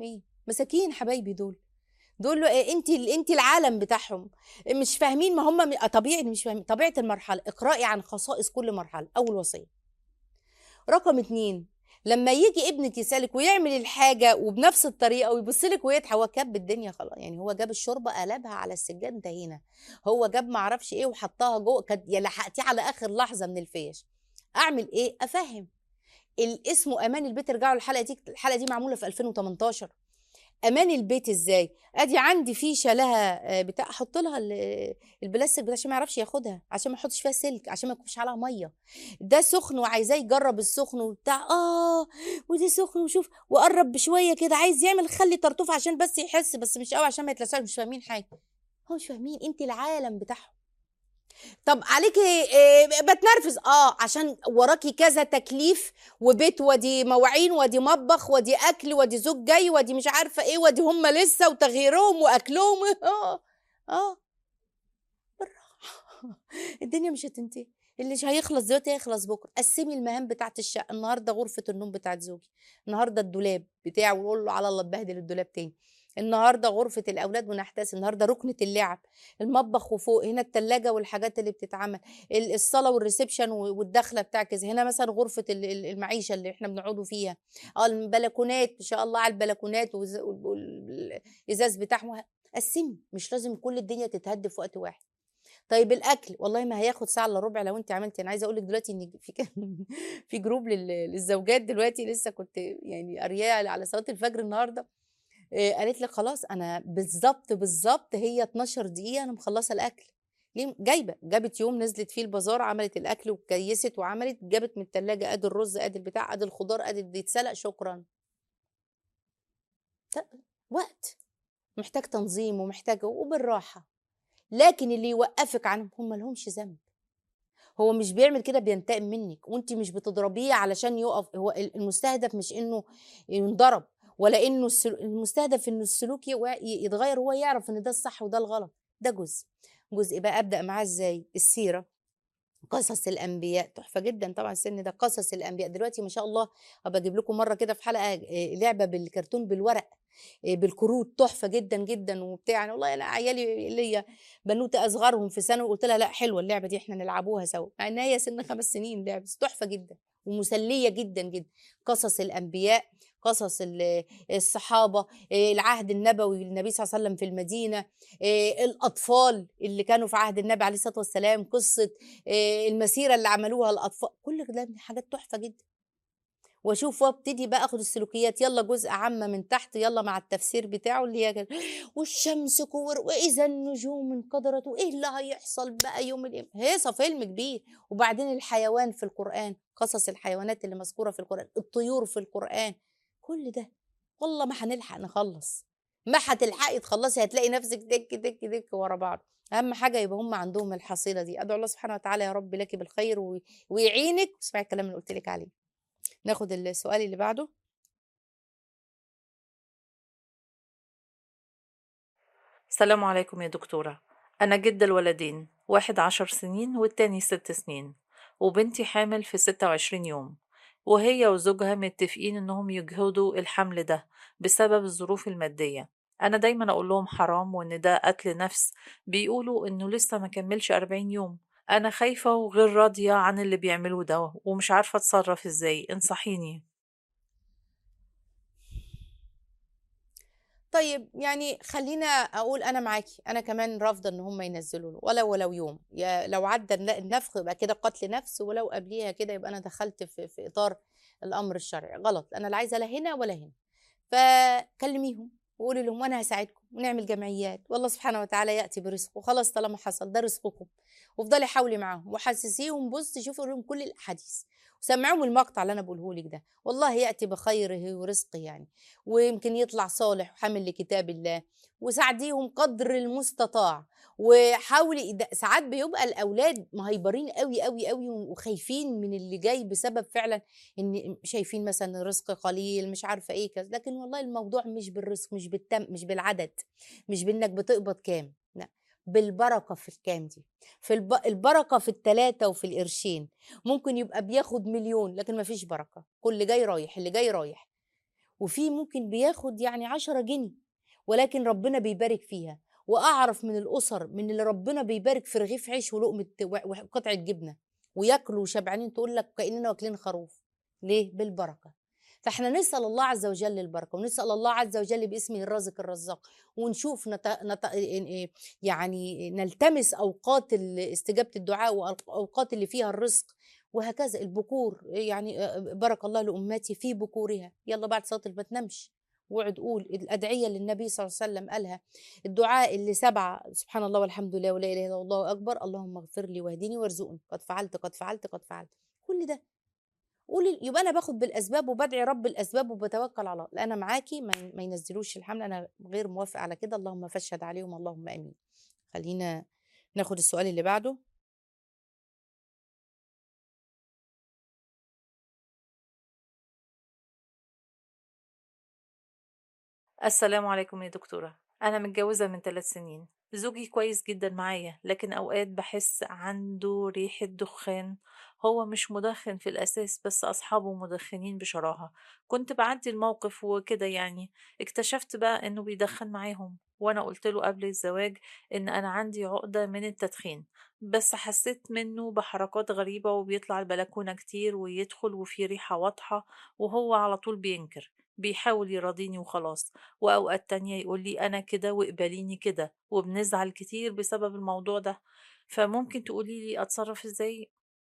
مساكين حبايبي دول دول انت انت العالم بتاعهم مش فاهمين ما هم م- طبيعي مش فاهمين طبيعه المرحله اقرأي عن خصائص كل مرحله اول وصيه رقم اتنين لما يجي ابنك يسألك ويعمل الحاجة وبنفس الطريقة ويبص لك ويضحك هو كب الدنيا خلاص يعني هو جاب الشوربة قلبها على السجاد انتهينا هو جاب معرفش ايه وحطها جوه كانت يا لحقتيه على اخر لحظة من الفيش اعمل ايه افهم الاسم امان البيت ارجعوا الحلقة دي الحلقة دي معمولة في 2018 امان البيت ازاي ادي عندي فيشه لها آه، بتاع احط لها ال- البلاستيك بتاع عشان ما يعرفش ياخدها عشان ما يحطش فيها سلك عشان ما يكونش عليها ميه ده سخن وعايزاه يجرب السخن وبتاع اه ودي سخن وشوف وقرب بشويه كده عايز يعمل خلي طرطوف عشان بس يحس بس مش قوي عشان ما يتلسعش مش فاهمين حاجه هو مش فاهمين انت العالم بتاعهم طب عليكي إيه بتنرفز اه عشان وراكي كذا تكليف وبيت ودي مواعين ودي مطبخ ودي اكل ودي زوج جاي ودي مش عارفه ايه ودي هم لسه وتغييرهم واكلهم اه اه بالراحه الدنيا مش هتنتهي اللي مش هيخلص دلوقتي هيخلص بكره قسمي المهام بتاعت الشقه النهارده غرفه النوم بتاعت زوجي النهارده الدولاب بتاعه ويقول له على الله تبهدل الدولاب تاني النهارده غرفه الاولاد ونحتاس النهارده ركنه اللعب المطبخ وفوق هنا التلاجة والحاجات اللي بتتعمل ال- الصاله والريسبشن و- والدخله بتاع كذا هنا مثلا غرفه ال- ال- المعيشه اللي احنا بنقعدوا فيها اه البلكونات ان شاء الله على البلكونات والز- وال- وال- والازاز بتاعهم قسمي مش لازم كل الدنيا تتهد في وقت واحد طيب الاكل والله ما هياخد ساعه الا ربع لو انت عملتي انا عايزه اقول لك دلوقتي ان في كان في جروب لل- للزوجات دلوقتي لسه كنت يعني قارياه على صلاه الفجر النهارده آه، قالت لك خلاص انا بالظبط بالظبط هي 12 دقيقه انا مخلصه الاكل ليه جايبه جابت يوم نزلت فيه البازار عملت الاكل وكيست وعملت جابت من الثلاجه ادي الرز ادي البتاع ادي الخضار ادي اللي يتسلق شكرا لا، وقت محتاج تنظيم ومحتاج وبالراحه لكن اللي يوقفك عنهم هم لهمش ذنب هو مش بيعمل كده بينتقم منك وانت مش بتضربيه علشان يقف هو المستهدف مش انه ينضرب ولا انه السلو... المستهدف انه السلوك يوع- يتغير هو يعرف ان ده الصح وده الغلط ده جزء جزء بقى ابدا معاه ازاي السيره قصص الانبياء تحفه جدا طبعا السن ده قصص الانبياء دلوقتي ما شاء الله ابقى اجيب لكم مره كده في حلقه آه، لعبه بالكرتون بالورق آه، بالكروت تحفه جدا جدا وبتاع أنا والله انا عيالي ليا بنوته اصغرهم في سنه وقلت لها لا حلوه اللعبه دي احنا نلعبوها سوا مع ان هي سن خمس سنين لعبه بس تحفه جدا ومسليه جدا جدا قصص الانبياء قصص ال- الصحابه آه، العهد النبوي للنبي صلى الله عليه وسلم في المدينه آه، الاطفال اللي كانوا في عهد النبي عليه الصلاه والسلام قصه آه، المسيره اللي عملوها الاطفال كل ده من حاجات تحفه جدا واشوف وابتدي بقى اخد السلوكيات يلا جزء عامه من تحت يلا مع التفسير بتاعه اللي هي كده، والشمس كور واذا النجوم انقدرت وايه اللي هيحصل بقى يوم القيامه هيصه فيلم كبير وبعدين الحيوان في القران قصص الحيوانات اللي مذكوره في القران الطيور في القران كل ده والله ما هنلحق نخلص ما هتلحقي تخلصي هتلاقي نفسك دك دك دك ورا بعض اهم حاجه يبقى هم عندهم الحصيله دي ادعو الله سبحانه وتعالى يا رب لك بالخير وي- ويعينك واسمعي الكلام اللي قلت لك عليه ناخد السؤال اللي بعده السلام عليكم يا دكتورة أنا جد الولدين واحد عشر سنين والتاني ست سنين وبنتي حامل في ستة وعشرين يوم وهي وزوجها متفقين إنهم يجهضوا الحمل ده بسبب الظروف المادية أنا دايما أقول لهم حرام وإن ده قتل نفس بيقولوا إنه لسه ما كملش أربعين يوم أنا خايفة وغير راضية عن اللي بيعملوه ده ومش عارفة أتصرف إزاي انصحيني طيب يعني خلينا اقول انا معاكي انا كمان رافضه ان هم ينزلوا له ولا ولو يوم يا لو عدى الن- النفخ يبقى كده قتل نفس ولو قبليها كده يبقى انا دخلت في, في اطار الامر الشرعي غلط انا لا عايزه لا هنا ولا هنا فكلميهم وقولي لهم وانا هساعدكم ونعمل جمعيات والله سبحانه وتعالى ياتي برزقه خلاص طالما حصل ده رزقكم وافضلي حاولي معاهم وحسسيهم بص شوفوا لهم كل الاحاديث وسمعوهم المقطع اللي انا بقوله لك ده والله ياتي بخيره ورزقه يعني ويمكن يطلع صالح وحامل لكتاب الله وساعديهم قدر المستطاع وحاولي ده- ساعات بيبقى الاولاد مهيبرين قوي قوي قوي وخايفين من اللي جاي بسبب فعلا ان شايفين مثلا الرزق قليل مش عارفه ايه كذا لكن والله الموضوع مش بالرزق مش بالتم مش بالعدد مش بانك بتقبض كام لا بالبركه في الكام دي في الب... البركه في التلاتة وفي القرشين ممكن يبقى بياخد مليون لكن ما فيش بركه كل جاي رايح اللي جاي رايح وفي ممكن بياخد يعني عشرة جنيه ولكن ربنا بيبارك فيها واعرف من الاسر من اللي ربنا بيبارك في رغيف عيش ولقمه وقطعه جبنه وياكلوا شبعانين تقول لك كاننا واكلين خروف ليه بالبركه فاحنا نسال الله عز وجل البركه ونسال الله عز وجل باسمه الرازق الرزاق ونشوف نت... نت... يعني نلتمس اوقات ال- استجابه الدعاء واوقات اللي فيها الرزق وهكذا البكور يعني بارك الله لامتي في بكورها يلا بعد صلاه ما تنامش واقعد قول الادعيه اللي النبي صلى الله عليه وسلم قالها الدعاء اللي سبعه سبحان الله والحمد لله ولا اله الا الله اكبر اللهم اغفر لي واهدني وارزقني قد فعلت قد فعلت قد فعلت كل ده قولي يبقى انا باخد بالاسباب وبدعي رب الاسباب وبتوكل على الله لا انا معاكي ما ي- ما ينزلوش الحمل انا غير موافقه على كده اللهم فاشهد عليهم اللهم امين خلينا ناخد السؤال اللي بعده السلام عليكم يا دكتورة أنا متجوزة من ثلاث سنين زوجي كويس جدا معايا لكن أوقات بحس عنده ريحة دخان هو مش مدخن في الأساس بس أصحابه مدخنين بشراهة كنت بعدي الموقف وكده يعني اكتشفت بقى إنه بيدخن معاهم وأنا قلت له قبل الزواج إن أنا عندي عقدة من التدخين بس حسيت منه بحركات غريبة وبيطلع البلكونة كتير ويدخل وفي ريحة واضحة وهو على طول بينكر بيحاول يراضيني وخلاص وأوقات تانية يقول لي أنا كده واقبليني كده وبنزعل كتير بسبب الموضوع ده فممكن تقولي لي أتصرف إزاي؟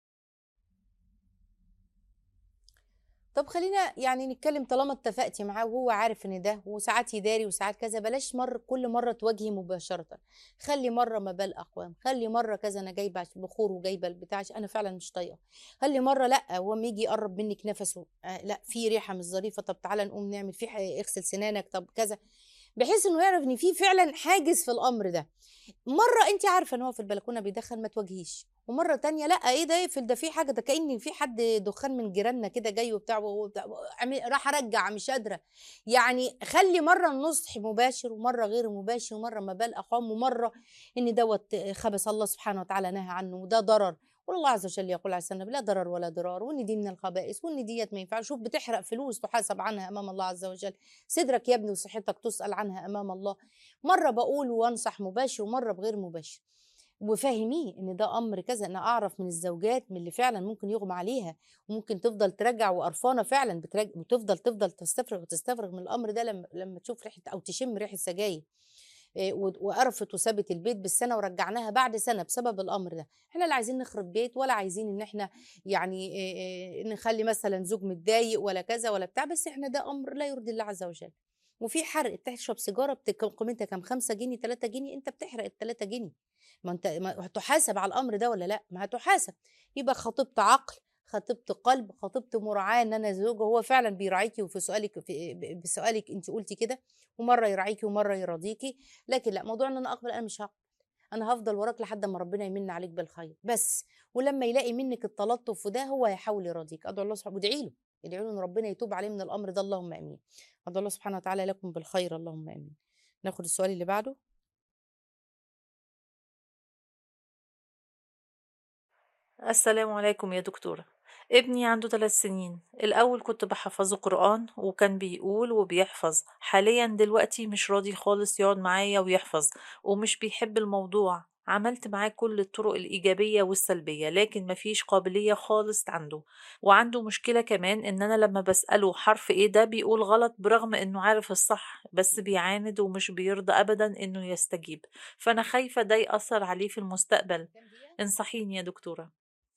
طب خلينا يعني نتكلم طالما اتفقتي معاه وهو عارف ان ده وساعات يداري وساعات كذا بلاش مر كل مره تواجهي مباشره خلي مره ما بال اقوام خلي مره كذا انا جايبه بخور وجايبه البتاع انا فعلا مش طايقه خلي مره لا هو ما يجي يقرب منك نفسه آه لا في ريحه مش ظريفه طب تعالى نقوم نعمل في ح- اغسل سنانك طب كذا بحيث انه يعرف ان في فعلا حاجز في الامر ده مره انت عارفه ان هو في البلكونه بيدخن ما تواجهيش ومره تانية لا ايه ده يقفل ده في حاجه ده كأن في حد دخان من جيراننا كده جاي وبتاع وهو بتاع عمي- راح ارجع مش قادره يعني خلي مره النصح مباشر ومره غير مباشر ومره ما بال اقام ومره ان دوت خبث الله سبحانه وتعالى نهى عنه وده ضرر والله عز وجل يقول على السنة لا ضرر ولا ضرار وان دي من الخبائث وان ديت ما ينفعش شوف بتحرق فلوس تحاسب عنها امام الله عز وجل صدرك يا ابني وصحتك تسأل عنها امام الله مره بقول وانصح مباشر ومره بغير مباشر وفاهميه ان ده امر كذا انا اعرف من الزوجات من اللي فعلا ممكن يغمى عليها وممكن تفضل ترجع وقرفانه فعلا بترجع وتفضل تفضل تستفرغ وتستفرغ من الامر ده لما لما تشوف ريحه او تشم ريحه سجاير إيه، و- وقرفت وسابت البيت بالسنه ورجعناها بعد سنه بسبب الامر ده احنا لا عايزين نخرب بيت ولا عايزين ان احنا يعني إيه، إيه، نخلي مثلا زوج متضايق ولا كذا ولا بتاع بس احنا ده امر لا يرضي الله عز وجل وفي حرق بتشرب سيجاره بتك- قيمتها كام 5 جنيه 3 جنيه انت بتحرق ال 3 جنيه ما انت ما هتحاسب على الامر ده ولا لا ما هتحاسب يبقى خطيبت عقل خطيبت قلب خطيبت مراعاه ان انا زوجه هو فعلا بيراعيكي وفي سؤالك في ب- بسؤالك انت قلتي كده ومره يراعيكي ومره يراضيكي لكن لا موضوع ان انا اقبل انا مش هقبل انا هفضل وراك لحد ما ربنا يمن عليك بالخير بس ولما يلاقي منك التلطف وده هو هيحاول يراضيك ادعو الله سبحانه وادعي له ادعي له ان ربنا يتوب عليه من الامر ده اللهم امين ادعو الله سبحانه وتعالى لكم بالخير اللهم امين ناخد السؤال اللي بعده السلام عليكم يا دكتورة ابني عنده ثلاث سنين الأول كنت بحفظه قرآن وكان بيقول وبيحفظ حاليا دلوقتي مش راضي خالص يقعد معايا ويحفظ ومش بيحب الموضوع عملت معاه كل الطرق الإيجابية والسلبية لكن مفيش قابلية خالص عنده وعنده مشكلة كمان إن أنا لما بسأله حرف إيه ده بيقول غلط برغم إنه عارف الصح بس بيعاند ومش بيرضى أبدا إنه يستجيب فأنا خايفة ده يأثر عليه في المستقبل انصحيني يا دكتورة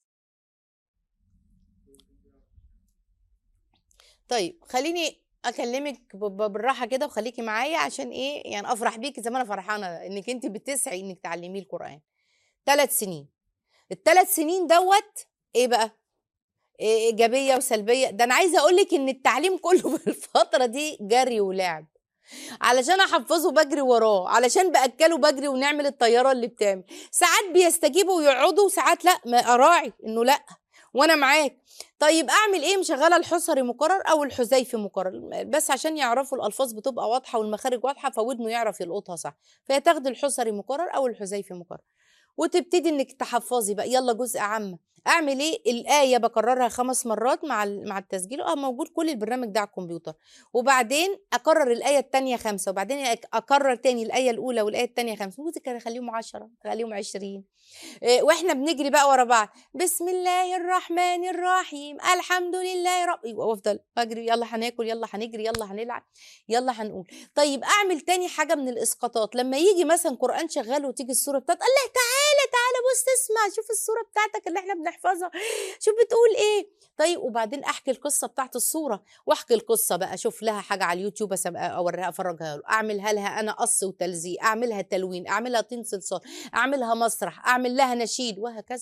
طيب خليني اكلمك ب- ب- بالراحه كده وخليكي معايا عشان ايه يعني افرح بيكي زي ما انا فرحانه انك انت بتسعي انك تعلميه القران ثلاث سنين الثلاث سنين دوت ايه بقى إيه ايجابيه وسلبيه ده انا عايزه اقول لك ان التعليم كله في الفتره دي جري ولعب علشان احفظه بجري وراه علشان باكله بجري ونعمل الطياره اللي بتعمل ساعات بيستجيبوا ويقعدوا وساعات لا ما اراعي انه لا وانا معاك طيب اعمل ايه مشغله الحصري مكرر او الحذيفي مكرر بس عشان يعرفوا الالفاظ بتبقى واضحه والمخارج واضحه فودنه يعرف يلقطها صح فهي تاخدي الحصري مكرر او الحذيفي مكرر وتبتدي انك تحفظي بقى يلا جزء عامه اعمل ايه الايه بكررها خمس مرات مع ال- مع التسجيل اه موجود كل البرنامج ده على الكمبيوتر وبعدين اكرر الايه الثانيه خمسه وبعدين أك- اكرر تاني الايه الاولى والايه الثانيه خمسه ممكن اخليهم 10 اخليهم 20 إيه، واحنا بنجري بقى ورا بعض بسم الله الرحمن الرحيم الحمد لله رب وافضل اجري يلا هناكل يلا هنجري يلا هنلعب يلا هنقول طيب اعمل تاني حاجه من الاسقاطات لما يجي مثلا قران شغال وتيجي السوره بتاعت الله تعالى تعالى بص اسمع شوف السوره بتاعتك اللي احنا بنحفظها شوف بتقول ايه طيب وبعدين احكي القصه بتاعت الصوره واحكي القصه بقى اشوف لها حاجه على اليوتيوب أسم- اوريها افرجها له اعملها لها انا قص وتلزيق اعملها تلوين اعملها طين صلصال اعملها مسرح اعمل لها نشيد وهكذا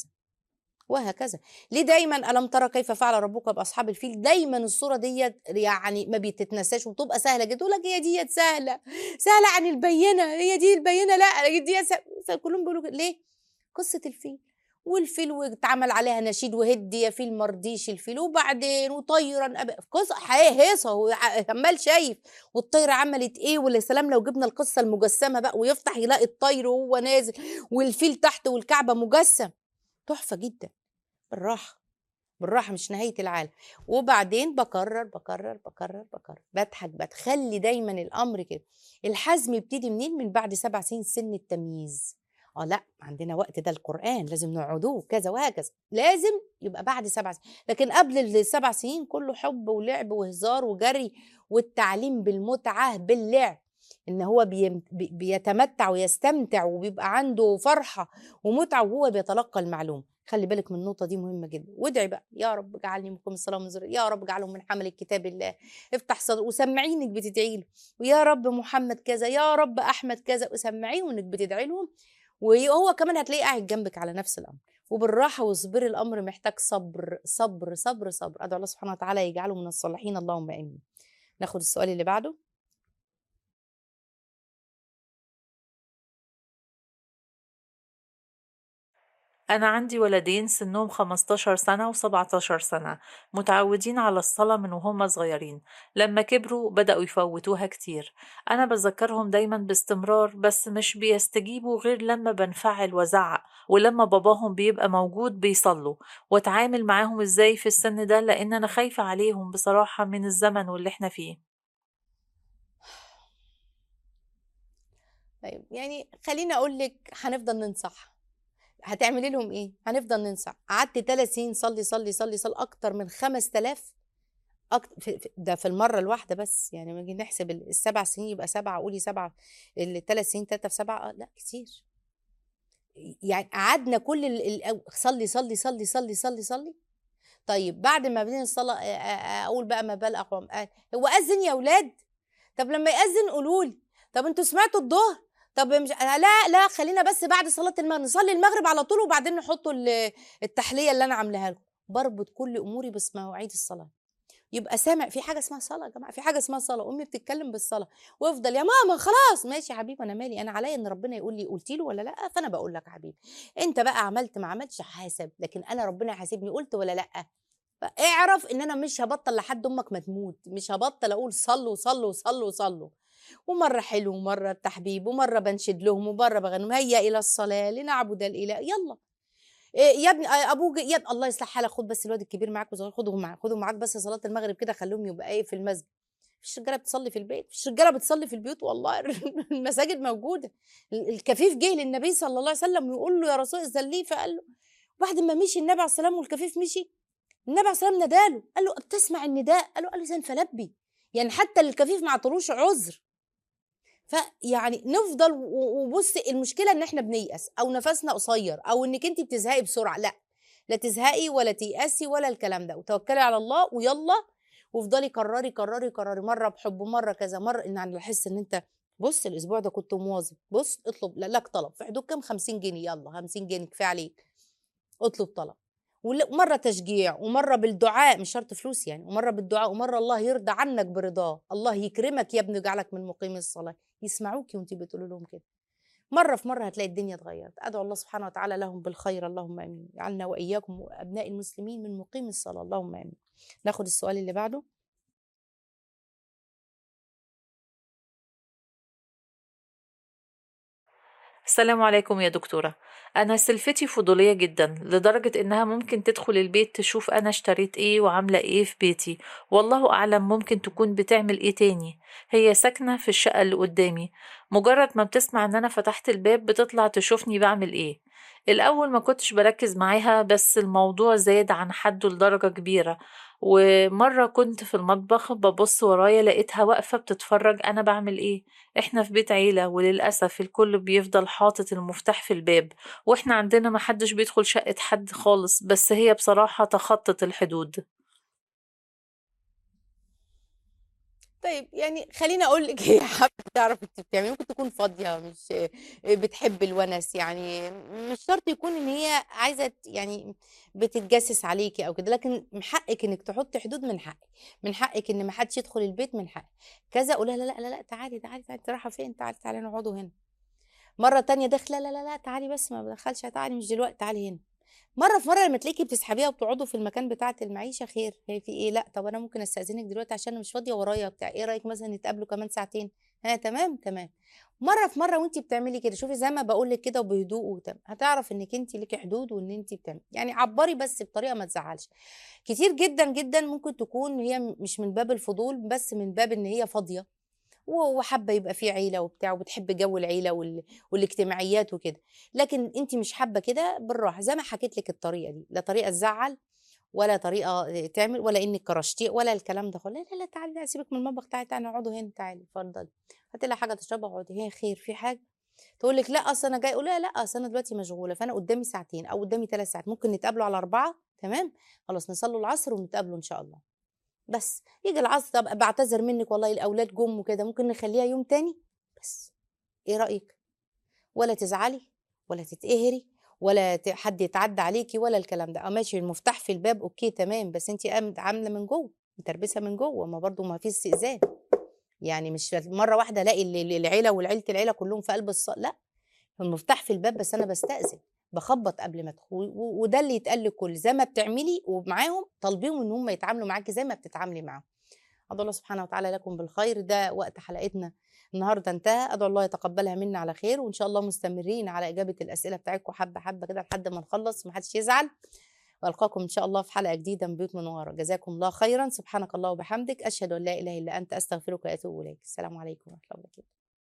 وهكذا ليه دايما الم ترى كيف فعل ربك باصحاب الفيل دايما الصوره ديت يعني ما بتتنساش وبتبقى سهله جدا تقول لك هي ديت سهله سهله عن البينه هي دي البينه لا دي سهلة. كلهم بيقولوا كده. ليه قصه الفيل والفيل واتعمل عليها نشيد وهدي يا فيل مرضيش الفيل وبعدين وطيرا أب- قصه حقيقة هيصه هو ع- عمال شايف والطيره عملت ايه ولا سلام لو جبنا القصه المجسمه بقى ويفتح يلاقي الطير وهو نازل والفيل تحت والكعبه مجسم تحفه جدا بالراحه بالراحه مش نهايه العالم وبعدين بكرر بكرر بكرر بكرر بضحك بتخلي دايما الامر كده الحزم يبتدي منين من بعد سبع سنين سن التمييز اه لا عندنا وقت ده القران لازم نقعدوه كذا وهكذا لازم يبقى بعد سبع سنين لكن قبل السبع سنين كله حب ولعب وهزار وجري والتعليم بالمتعه باللعب ان هو بيم- بي- بيتمتع ويستمتع وبيبقى عنده فرحه ومتعه وهو بيتلقى المعلومه خلي بالك من النقطه دي مهمه جدا وادعي بقى يا رب اجعلني مقيم الصلاه من ذرية يا رب اجعلهم من حمل الكتاب الله افتح صدر وسمعيه انك بتدعي له ويا رب محمد كذا يا رب احمد كذا وسمعيه انك بتدعي لهم وهو كمان هتلاقيه قاعد جنبك على نفس الامر وبالراحه واصبري الامر محتاج صبر صبر صبر صبر ادعو الله سبحانه وتعالى يجعله من الصالحين اللهم امين ناخد السؤال اللي بعده أنا عندي ولدين سنهم 15 سنة و17 سنة متعودين على الصلاة من وهم صغيرين لما كبروا بدأوا يفوتوها كتير أنا بذكرهم دايما باستمرار بس مش بيستجيبوا غير لما بنفعل وزعق ولما باباهم بيبقى موجود بيصلوا واتعامل معاهم ازاي في السن ده لأن أنا خايفة عليهم بصراحة من الزمن واللي احنا فيه طيب يعني خليني اقول لك هنفضل ننصح هتعملي لهم ايه هنفضل ننصح قعدت ثلاث سنين صلي صلي صلي صلي اكتر من 5000 أكتر في في- ده في المره الواحده بس يعني لما نيجي نحسب ال- السبع سنين يبقى سبعه قولي سبعه الثلاث سنين ثلاثه في سبعه آه، لا كتير يعني قعدنا كل ال... ال... صلي صلي صلي صلي صلي صلي طيب بعد ما بدينا الصلاه آه، آه، آه، اقول بقى ما بال اقوم آه، هو اذن يا اولاد طب لما يأذن قولوا لي طب انتوا سمعتوا الظهر طب مش لا لا خلينا بس بعد صلاة المغرب نصلي المغرب على طول وبعدين نحطوا ال- التحلية اللي انا عاملاها لكم بربط كل اموري بس مواعيد الصلاة يبقى سامع في حاجه اسمها صلاه يا جماعه في حاجه اسمها صلاه امي بتتكلم بالصلاه وافضل يا ماما خلاص ماشي يا حبيبي انا مالي انا عليا ان ربنا يقول لي قلتي له ولا لا فانا بقول لك يا حبيبي انت بقى عملت ما عملتش حاسب لكن انا ربنا يحاسبني قلت ولا لا اعرف ان انا مش هبطل لحد امك ما تموت مش هبطل اقول صلوا صلوا صلوا صلوا ومره حلو ومره تحبيب ومره بنشد لهم ومره بغنم هيا الى الصلاه لنعبد الاله يلا إيه يا ابني آه، ابوك يا ابني الله يصلح حالك خد بس الواد الكبير معاك وصغير خدهم معاك خدهم معاك بس صلاه المغرب كده خليهم يبقى ايه في المسجد مفيش رجاله بتصلي في البيت مفيش رجاله بتصلي في البيوت والله المساجد موجوده ال- الكفيف جه للنبي صلى الله عليه وسلم ويقول له يا رسول ذليه فقال له بعد ما مشي النبي عليه السلام والكفيف مشي النبي عليه السلام ناداله قال له بتسمع النداء قال له قال له زين فلبي يعني حتى الكفيف ما عطلوش عذر فيعني نفضل و- وبص المشكله ان احنا بنيأس او نفسنا قصير او انك انت بتزهقي بسرعه لا لا تزهقي ولا تيأسي ولا الكلام ده وتوكلي على الله ويلا وافضلي كرري كرري كرري مره بحب مره كذا مره ان انا احس ان انت بص الاسبوع ده كنت مواظب بص اطلب لا- لك طلب في حدود كام 50 جنيه يلا 50 جنيه كفايه عليك اطلب طلب ولا- ومره تشجيع ومره بالدعاء مش شرط فلوس يعني ومره بالدعاء ومره الله يرضى عنك برضاه الله يكرمك يا ابني يجعلك من مقيم الصلاه يسمعوكي وانت بتقولي لهم كده مره في مره هتلاقي الدنيا اتغيرت ادعو الله سبحانه وتعالى لهم بالخير اللهم امين جعلنا واياكم وابناء المسلمين من مقيم الصلاه اللهم امين ناخد السؤال اللي بعده السلام عليكم يا دكتورة أنا سلفتي فضولية جدا لدرجة إنها ممكن تدخل البيت تشوف أنا اشتريت إيه وعاملة إيه في بيتي والله أعلم ممكن تكون بتعمل إيه تاني هي ساكنة في الشقة اللي قدامي مجرد ما بتسمع إن أنا فتحت الباب بتطلع تشوفني بعمل إيه الأول ما كنتش بركز معاها بس الموضوع زاد عن حده لدرجة كبيرة ومرة كنت في المطبخ ببص ورايا لقيتها واقفة بتتفرج أنا بعمل إيه إحنا في بيت عيلة وللأسف الكل بيفضل حاطط المفتاح في الباب وإحنا عندنا محدش بيدخل شقة حد خالص بس هي بصراحة تخطت الحدود طيب يعني خليني اقول لك هي حابه تعرف انت بتعملي ممكن تكون فاضيه مش بتحب الونس يعني مش شرط يكون ان هي عايزه ت- يعني بتتجسس عليكي او كده لكن من حقك انك تحطي حدود من حقك من حقك ان ما حدش يدخل البيت من حقك كذا قولها لا لا لا لا تعالي تعالي تعالي انت رايحه فين تعالي تعالي نقعدوا هنا مره تانية داخله لا لا لا تعالي بس ما بدخلش تعالي مش دلوقتي تعالي هنا مره في مره لما تلاقيكي بتسحبيها وبتقعدوا في المكان بتاعه المعيشه خير هي في ايه لا طب انا ممكن استاذنك دلوقتي عشان انا مش فاضيه ورايا بتاع ايه رايك مثلا نتقابلوا كمان ساعتين ها تمام تمام مره في مره وانت بتعملي كده شوفي زي ما بقول لك كده وبهدوء وتمام هتعرف انك انت ليكي حدود وان انت بتعملي يعني عبري بس بطريقه ما تزعلش كتير جدا جدا ممكن تكون هي مش من باب الفضول بس من باب ان هي فاضيه و- وحابه يبقى في عيله وبتاع وبتحب جو العيله وال... والاجتماعيات وكده لكن انت مش حابه كده بالراحه زي ما حكيت لك الطريقه دي لا طريقه تزعل ولا طريقه تعمل ولا انك كرشتيه ولا الكلام ده خالص لا لا لا تعالي لا سيبك من المطبخ تعالي تعالي نقعدوا هنا تعالي اتفضلي هاتي لها حاجه تشربها اقعدي هي خير في حاجه تقول لك لا اصل انا جاي اقول لها لا اصل انا دلوقتي مشغوله فانا قدامي ساعتين او قدامي ثلاث ساعات ممكن نتقابلوا على اربعه تمام خلاص نصلوا العصر ونتقابلوا ان شاء الله بس يجي العصر طب بعتذر منك والله الاولاد جم وكده ممكن نخليها يوم تاني بس ايه رايك ولا تزعلي ولا تتقهري ولا ت- حد يتعدى عليكي ولا الكلام ده اه ماشي المفتاح في الباب اوكي تمام بس انت عامله من جوه متربسه من جوه ما برضو ما فيش استئذان يعني مش مره واحده الاقي ال- ال- العيله والعيله العيله كلهم في قلب الص لا المفتاح في الباب بس انا بستأذن بخبط قبل ما ادخل و- وده اللي يتقال لكل زي ما بتعملي ومعاهم طالبيهم ان هم يتعاملوا معاكي زي ما بتتعاملي معاهم أدعو الله سبحانه وتعالى لكم بالخير ده وقت حلقتنا النهارده انتهى أدعو الله يتقبلها منا على خير وإن شاء الله مستمرين على إجابة الأسئلة بتاعتكم حبة حبة كده لحد ما نخلص ومحدش يزعل وألقاكم إن شاء الله في حلقة جديدة من بيوت منورة جزاكم الله خيرا سبحانك الله وبحمدك أشهد أن لا إله إلا أنت أستغفرك وأتوب إليك السلام عليكم ورحمة الله وبركاته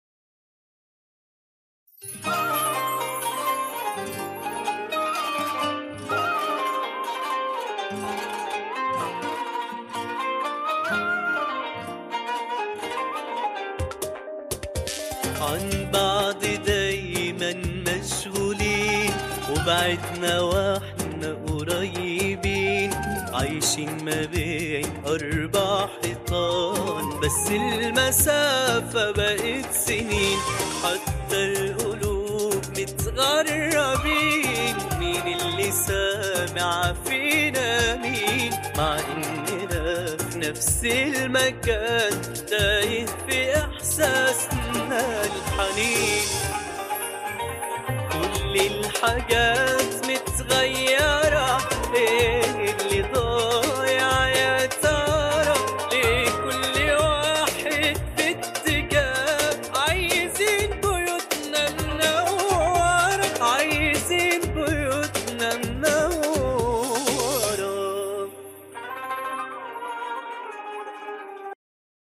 عن بعض دايما مشغولين وبعدنا واحنا قريبين عايشين ما بين أربع حيطان بس المسافة بقت سنين حتى القلوب متغربين مين اللي سامع فينا مين مع إننا في نفس المكان تايه في إحساسنا الحنين كل الحاجات